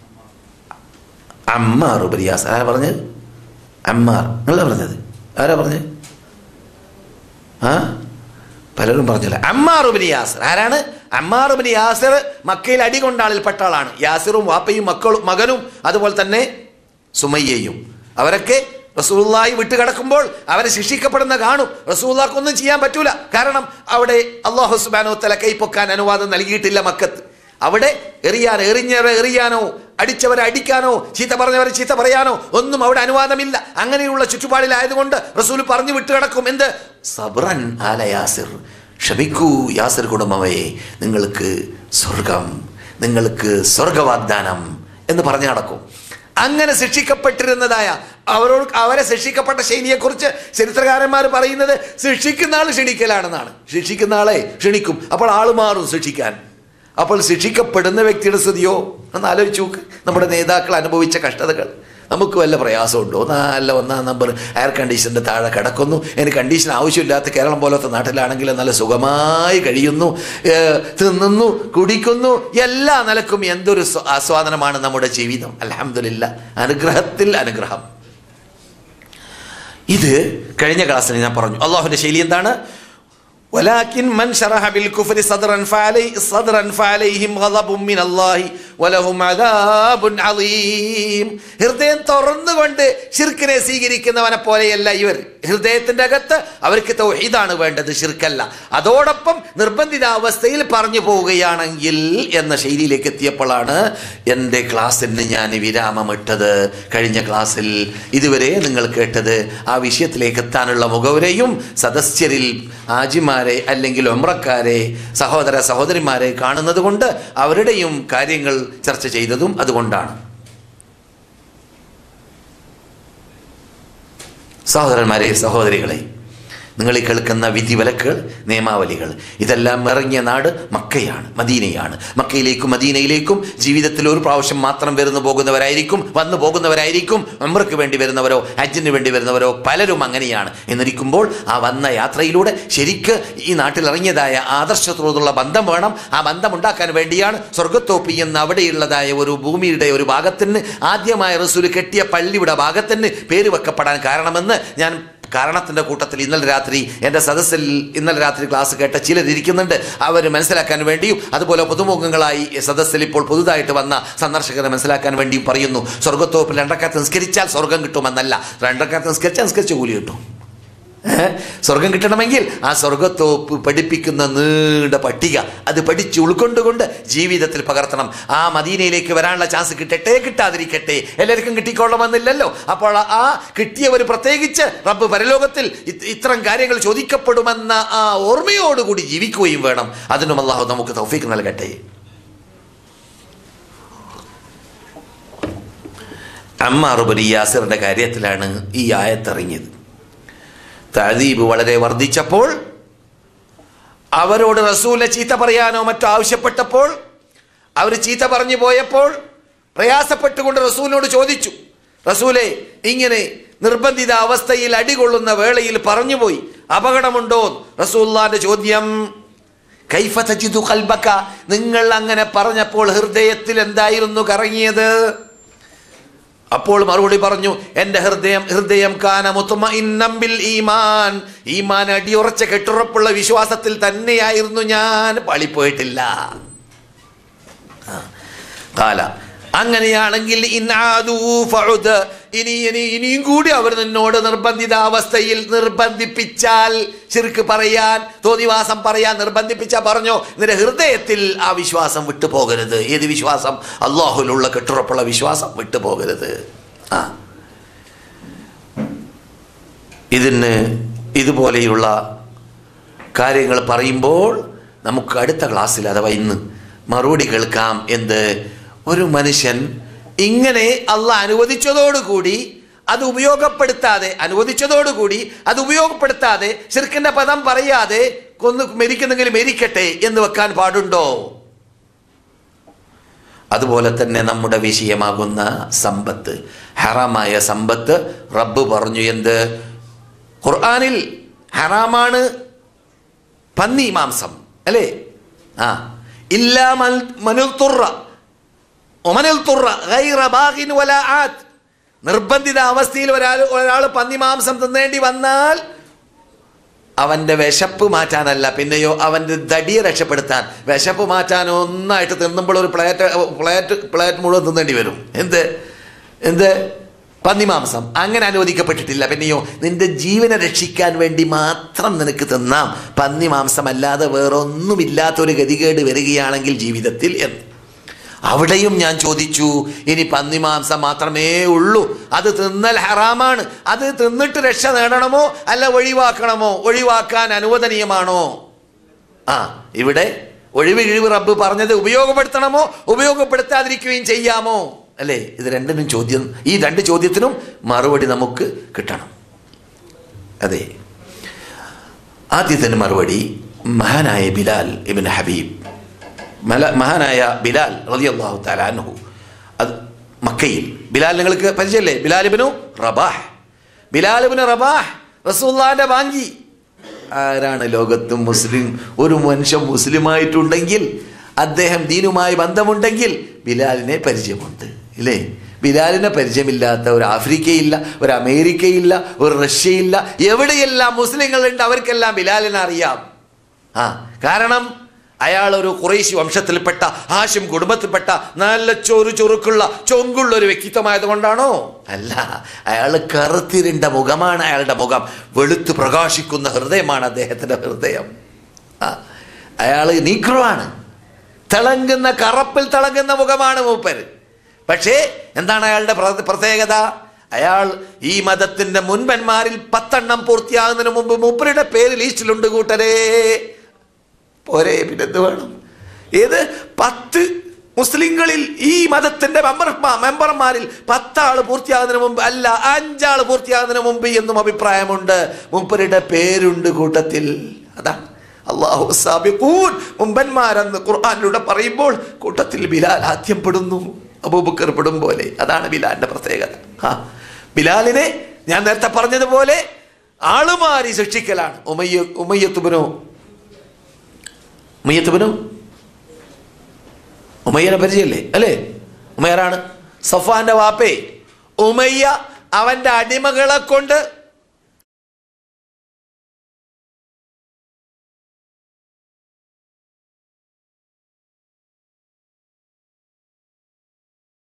അമ്മാർ ഉപരിയാസ് ആരാ പറഞ്ഞത് അമ്മാർ നിങ്ങളാ പറഞ്ഞത് ആരാ പറഞ്ഞത് ആ പലരും പറഞ്ഞില്ല അമ്മാർ ഉബിനി യാസർ ആരാണ് അമ്മാർ ഉബിനി യാസർ മക്കയിൽ അടി കൊണ്ട ആളിൽപ്പെട്ട ആളാണ് യാസിറും വാപ്പയും മക്കളും മകനും അതുപോലെ തന്നെ സുമയ്യയും അവരൊക്കെ റസൂല്ലായി വിട്ടുകിടക്കുമ്പോൾ അവരെ ശിക്ഷിക്കപ്പെടുന്ന കാണും റസൂല്ലാക്കൊന്നും ചെയ്യാൻ പറ്റൂല കാരണം അവിടെ അള്ളാഹു സുബാനോ തല കൈപ്പൊക്കാൻ അനുവാദം നൽകിയിട്ടില്ല മക്കത്ത് അവിടെ എറിയാൻ എറിഞ്ഞവരെ എറിയാനോ അടിച്ചവരെ അടിക്കാനോ ചീത്ത പറഞ്ഞവരെ ചീത്ത പറയാനോ ഒന്നും അവിടെ അനുവാദമില്ല അങ്ങനെയുള്ള ചുറ്റുപാടിലായതുകൊണ്ട് റസൂൽ പറഞ്ഞു വിട്ടുകിടക്കും എന്ത് സബ്രൻ ആല യാസിർ ക്ഷമിക്കൂ യാസിർ കുടുംബമേ നിങ്ങൾക്ക് സ്വർഗം നിങ്ങൾക്ക് സ്വർഗവാഗ്ദാനം എന്ന് പറഞ്ഞു നടക്കും അങ്ങനെ ശിക്ഷിക്കപ്പെട്ടിരുന്നതായ അവരോട് അവരെ ശിക്ഷിക്കപ്പെട്ട ശൈലിയെക്കുറിച്ച് ചരിത്രകാരന്മാർ പറയുന്നത് ശിക്ഷിക്കുന്ന ആൾ ക്ഷണിക്കലാണെന്നാണ് ശിക്ഷിക്കുന്ന ആളെ ക്ഷണിക്കും അപ്പോൾ ആൾ മാറും ശിക്ഷിക്കാൻ അപ്പോൾ ശിക്ഷിക്കപ്പെടുന്ന വ്യക്തിയുടെ സ്ഥിതിയോ ഒന്ന് ആലോചിച്ച് നോക്ക് നമ്മുടെ നേതാക്കൾ അനുഭവിച്ച കഷ്ടതകൾ നമുക്ക് വല്ല പ്രയാസമുണ്ടോ നല്ല ഒന്നാം നമ്പർ എയർ കണ്ടീഷൻ്റെ താഴെ കിടക്കുന്നു അതിന് കണ്ടീഷൻ ആവശ്യമില്ലാത്ത കേരളം പോലത്തെ നാട്ടിലാണെങ്കിൽ നല്ല സുഖമായി കഴിയുന്നു ഏഹ് തിന്നുന്നു കുടിക്കുന്നു എല്ലാ നിലക്കും എന്തൊരു സ്വ- ആസ്വാദനമാണ് നമ്മുടെ ജീവിതം അലഹമില്ല അനുഗ്രഹത്തിൽ അനുഗ്രഹം ഇത് കഴിഞ്ഞ ക്ലാസ്സിൽ ഞാൻ പറഞ്ഞു അള്ളാഹുവിന്റെ ശൈലി എന്താണ് ولكن من شرح بالكفر صدرا فعليه صدرا فعليهم غضب من الله വലഹും അദാബുൻ അലീം ഹൃദയം തുറന്നുകൊണ്ട് ഷിർക്കിനെ സ്വീകരിക്കുന്നവനെ പോലെയല്ല ഇവർ ഹൃദയത്തിന്റെ അകത്ത് അവർക്ക് തൗഹീദാണ് വേണ്ടത് ഷിർക്കല്ല അതോടൊപ്പം നിർബന്ധിതാവസ്ഥയിൽ പറഞ്ഞു പോവുകയാണെങ്കിൽ എന്ന ശൈലിയിലേക്ക് എത്തിയപ്പോഴാണ് എൻ്റെ ക്ലാസ്സിന് ഞാൻ വിരാമമിട്ടത് കഴിഞ്ഞ ക്ലാസ്സിൽ ഇതുവരെ നിങ്ങൾ കേട്ടത് ആ വിഷയത്തിലേക്ക് എത്താനുള്ള മുഖവരെയും സദസ്യരിൽ ആജിമാരെ അല്ലെങ്കിൽ ഒമ്രക്കാരെ സഹോദര സഹോദരിമാരെ കാണുന്നത് കൊണ്ട് അവരുടെയും കാര്യങ്ങൾ ചർച്ച ചെയ്തതും അതുകൊണ്ടാണ് സഹോദരന്മാരെ സഹോദരികളെ നിങ്ങൾ ഈ കേൾക്കുന്ന വിധിവിലക്കുകൾ നിയമാവലികൾ ഇതെല്ലാം ഇറങ്ങിയ നാട് മക്കയാണ് മദീനയാണ് മക്കയിലേക്കും മദീനയിലേക്കും ജീവിതത്തിൽ ഒരു പ്രാവശ്യം മാത്രം വരുന്നു പോകുന്നവരായിരിക്കും വന്നു പോകുന്നവരായിരിക്കും ഉമ്രയ്ക്ക് വേണ്ടി വരുന്നവരോ ഹജ്ജിന് വേണ്ടി വരുന്നവരോ പലരും അങ്ങനെയാണ് എന്നിരിക്കുമ്പോൾ ആ വന്ന യാത്രയിലൂടെ ശരിക്ക് ഈ നാട്ടിൽ ഇറങ്ങിയതായ ആദർശത്തോടുള്ള ബന്ധം വേണം ആ ബന്ധം ഉണ്ടാക്കാൻ വേണ്ടിയാണ് സ്വർഗത്തോപ്പി എന്ന അവിടെയുള്ളതായ ഒരു ഭൂമിയുടെ ഒരു ഭാഗത്തിന് ആദ്യമായ റസൂല് കെട്ടിയ പള്ളിയുടെ ഭാഗത്തിന് പേര് വെക്കപ്പെടാൻ കാരണമെന്ന് ഞാൻ കാരണത്തിൻ്റെ കൂട്ടത്തിൽ ഇന്നലെ രാത്രി എൻ്റെ സദസ്സിൽ ഇന്നലെ രാത്രി ക്ലാസ് കേട്ട ചിലരിയ്ക്കുന്നുണ്ട് അവർ മനസ്സിലാക്കാൻ വേണ്ടിയും അതുപോലെ പുതുമുഖങ്ങളായി സദസ്സിൽ ഇപ്പോൾ പുതുതായിട്ട് വന്ന സന്ദർശകരെ മനസ്സിലാക്കാൻ വേണ്ടിയും പറയുന്നു സ്വർഗത്തോപ്പിൽ രണ്ടക്കാത്ത് നിസ്കരിച്ചാൽ സ്വർഗം കിട്ടുമെന്നല്ല രണ്ടക്കാത്ത് നിസ്കരിച്ചാൽ നിസ്കരിച്ച കൂലി കിട്ടും ഏ? സ്വർഗം കിട്ടണമെങ്കിൽ ആ സ്വർഗത്തോപ്പ് പഠിപ്പിക്കുന്ന നീണ്ട പട്ടിക അത് പഠിച്ച് ഉൾക്കൊണ്ടുകൊണ്ട് ജീവിതത്തിൽ പകർത്തണം ആ മദീനയിലേക്ക് വരാനുള്ള ചാൻസ് കിട്ടട്ടെ കിട്ടാതിരിക്കട്ടെ എല്ലാവർക്കും കിട്ടിക്കൊള്ളണമെന്നില്ലല്ലോ അപ്പോൾ ആ കിട്ടിയവർ പ്രത്യേകിച്ച് റബ്ബ് പരലോകത്തിൽ ഇത് ഇത്തരം കാര്യങ്ങൾ ചോദിക്കപ്പെടുമെന്ന ആ ഓർമ്മയോടുകൂടി ജീവിക്കുകയും വേണം അതിനും അള്ളാഹു നമുക്ക് തൗഫീക്ക് നൽകട്ടെ അമ്മാറുബരി യാസിറിന്റെ കാര്യത്തിലാണ് ഈ ആയത്തിറങ്ങിയത് തഴീബ് വളരെ വർദ്ധിച്ചപ്പോൾ അവരോട് റസൂലിനെ ചീത്ത പറയാനോ മറ്റോ ആവശ്യപ്പെട്ടപ്പോൾ അവർ ചീത്ത പറഞ്ഞു പോയപ്പോൾ പ്രയാസപ്പെട്ടുകൊണ്ട് റസൂലിനോട് ചോദിച്ചു റസൂലെ ഇങ്ങനെ നിർബന്ധിത അവസ്ഥയിൽ അടികൊള്ളുന്ന വേളയിൽ പറഞ്ഞുപോയി അപകടമുണ്ടോ റസൂല്ലാന്റെ ചോദ്യം കൈഫ തജിദു ഖൽബക നിങ്ങൾ അങ്ങനെ പറഞ്ഞപ്പോൾ ഹൃദയത്തിൽ എന്തായിരുന്നു കറങ്ങിയത് അപ്പോൾ മറുപടി പറഞ്ഞു എൻ്റെ ഹൃദയം ഹൃദയം കാന മുത്തുമഇന്നം ബിൽ ഈമാൻ ഈമാൻ അടിയുറച്ച കെട്ടുറപ്പുള്ള വിശ്വാസത്തിൽ തന്നെയായിരുന്നു ഞാൻ പാളിപ്പോയിട്ടില്ല ആ. കാല അങ്ങനെയാണെങ്കിൽ ഇന്നാദൂ ഫഉദ്. ഇനി ഇനി ഇനിയും കൂടി അവർ നിന്നോട് നിർബന്ധിത അവസ്ഥയിൽ നിർബന്ധിപ്പിച്ചാൽ ശിർക്ക് പറയാൻ തോന്നിവാസം പറയാൻ നിർബന്ധിപ്പിച്ചാൽ പറഞ്ഞോ നിന്റെ ഹൃദയത്തിൽ ആ വിശ്വാസം വിട്ടുപോകരുത് ഏത് വിശ്വാസം അള്ളാഹുലുള്ള കെട്ടുറപ്പുള്ള വിശ്വാസം വിട്ടുപോകരുത് ആ ഇതിന് ഇതുപോലെയുള്ള കാര്യങ്ങൾ പറയുമ്പോൾ നമുക്ക് അടുത്ത ക്ലാസ്സിൽ അഥവാ ഇന്ന് മറുപടി കേൾക്കാം എന്ത് ഒരു മനുഷ്യൻ ഇങ്ങനെ അല്ല അനുവദിച്ചതോടുകൂടി അത് ഉപയോഗപ്പെടുത്താതെ അനുവദിച്ചതോടുകൂടി അത് ഉപയോഗപ്പെടുത്താതെ ശിർക്കിന്റെ പദം പറയാതെ കൊന്ന് മരിക്കുന്നെങ്കിൽ മരിക്കട്ടെ എന്ന് വെക്കാൻ പാടുണ്ടോ അതുപോലെ തന്നെ നമ്മുടെ വിഷയമാകുന്ന സമ്പത്ത് ഹറാമായ സമ്പത്ത് റബ്ബ് പറഞ്ഞു എന്ത് ഖുർആനിൽ ഹറാമാണ് പന്നി മാംസം അല്ലേ ആ ഇല്ലാ മൽ- മനുൽ തുറ ഒമനുൽ തുറ ഗൈറ ബാഗിൻ വല ആത് നിർബന്ധിത അവസ്ഥയിൽ ഒരാൾ ഒരാൾ പന്നി മാംസം തിന്നേണ്ടി വന്നാൽ അവന്റെ വിശപ്പ് മാറ്റാനല്ല പിന്നെയോ അവന്റെ ദടിയെ രക്ഷപ്പെടുത്താൻ വിശപ്പ് മാറ്റാൻ ഒന്നായിട്ട് തിന്നുമ്പോൾ ഒരു പ്ലേറ്റ് പ്ലേറ്റ് പ്ലേറ്റ് മുഴുവൻ തിന്നേണ്ടി വരും എന്ത് എന്ത് പന്നിമാംസം അങ്ങനെ അനുവദിക്കപ്പെട്ടിട്ടില്ല പിന്നെയോ നിന്റെ ജീവനെ രക്ഷിക്കാൻ വേണ്ടി മാത്രം നിനക്ക് തിന്നാം പന്നിമാംസം അല്ലാതെ വേറൊന്നുമില്ലാത്തൊരു ഗതികേട് വരികയാണെങ്കിൽ ജീവിതത്തിൽ എന്ന് അവിടെയും ഞാൻ ചോദിച്ചു ഇനി പന്നിമാംസം മാത്രമേ ഉള്ളൂ അത് തിന്നൽ ഹറാമാണ് അത് തിന്നിട്ട് രക്ഷ നേടണമോ അല്ല ഒഴിവാക്കണമോ ഒഴിവാക്കാൻ അനുവദനീയമാണോ ആ ഇവിടെ ഒഴിവ് കിഴിവ് റബ്ബ് പറഞ്ഞത് ഉപയോഗപ്പെടുത്തണമോ ഉപയോഗപ്പെടുത്താതിരിക്കുകയും ചെയ്യാമോ അല്ലേ ഇത് രണ്ടിനും ചോദ്യം ഈ രണ്ട് ചോദ്യത്തിനും മറുപടി നമുക്ക് കിട്ടണം അതെ ആദ്യത്തിന് മറുപടി മഹാനായ ബിലാൽ ഇബിൻ ഹബീബ് മല- മഹാനായ ബിലാൽ റളിയല്ലാഹു തആല അൻഹു അത് മക്കയിൽ ബിലാൽ നിങ്ങൾക്ക് പരിചയല്ലേ ബിലാലിബിനു റബാഹ് ബിലാലിബിന് റബാഹ് റസൂല്ലാന്റെ ബാങ്കി ആരാണ് ലോകത്ത് മുസ്ലിം ഒരു മനുഷ്യൻ മുസ്ലിമായിട്ടുണ്ടെങ്കിൽ അദ്ദേഹം ദീനുമായി ബന്ധമുണ്ടെങ്കിൽ ബിലാലിനെ പരിചയമുണ്ട് ഇല്ലേ ബിലാലിനെ പരിചയമില്ലാത്ത ഒരു ആഫ്രിക്കയില്ല ഒരു അമേരിക്കയില്ല ഒരു റഷ്യയില്ല എവിടെയെല്ലാം മുസ്ലിങ്ങളുണ്ട് അവർക്കെല്ലാം ബിലാലിനെ അറിയാം ആ കാരണം അയാൾ ഒരു കുറേശി വംശത്തിൽപ്പെട്ട ഹാഷിം കുടുംബത്തിൽപ്പെട്ട നല്ല ചൊറു ചൊറുക്കുള്ള ചൊങ്കുള്ള ഒരു വ്യക്തിത്വമായത് കൊണ്ടാണോ അല്ല അയാൾ കറുത്തിരുണ്ട മുഖമാണ് അയാളുടെ മുഖം വെളുത്ത് പ്രകാശിക്കുന്ന ഹൃദയമാണ് അദ്ദേഹത്തിന്റെ ഹൃദയം ആ, അയാൾ നീഗ്രോ ആണ് തിളങ്ങുന്ന കറപ്പിൽ തിളങ്ങുന്ന മുഖമാണ് മൂപ്പര് പക്ഷേ എന്താണ് അയാളുടെ പ്ര- പ്രത്യേകത അയാൾ ഈ മതത്തിന്റെ മുൻപന്മാരിൽ പത്തെണ്ണം പൂർത്തിയാകുന്നതിന് മുമ്പ് മൂപ്പരുടെ പേര് ലിസ്റ്റിലുണ്ട് കൂട്ടരേ പോരെ പിന്നെ എന്ത് വേണം ഏത് പത്ത് മുസ്ലിങ്ങളിൽ ഈ മതത്തിന്റെ മെമ്പർ മെമ്പർമാരിൽ പത്താള് പൂർത്തിയാകുന്നതിന് മുമ്പ് അല്ല അഞ്ചാള് പൂർത്തിയാകുന്നതിന് മുമ്പ് എന്നും അഭിപ്രായമുണ്ട് മൂപ്പരുടെ പേരുണ്ട് കൂട്ടത്തിൽ അതാണ് അള്ളാഹു സാബിഖൂൻ മുമ്പന്മാരെന്ന് ഖുർആാനിലൂടെ പറയുമ്പോൾ കൂട്ടത്തിൽ ബിലാൽ ആദ്യം പെടുന്നു അബൂബക്കർ പെടും പോലെ അതാണ് ബിലാലിന്റെ പ്രത്യേകത ആ ബിലാലിനെ ഞാൻ നേരത്തെ പറഞ്ഞതുപോലെ ആളുമാരി സൃഷ്ടിക്കലാണ് ഉമയ്യ ഉമയ്യത്തുബനോ ഉമയ്യത്തുബനോ ഉമയ്യനെ പരിചയല്ലേ അല്ലേ ഉമയറാണ് സഫാന്റെ വാപ്പേ ഉമയ്യ അവന്റെ അടിമകളെ കൊണ്ട്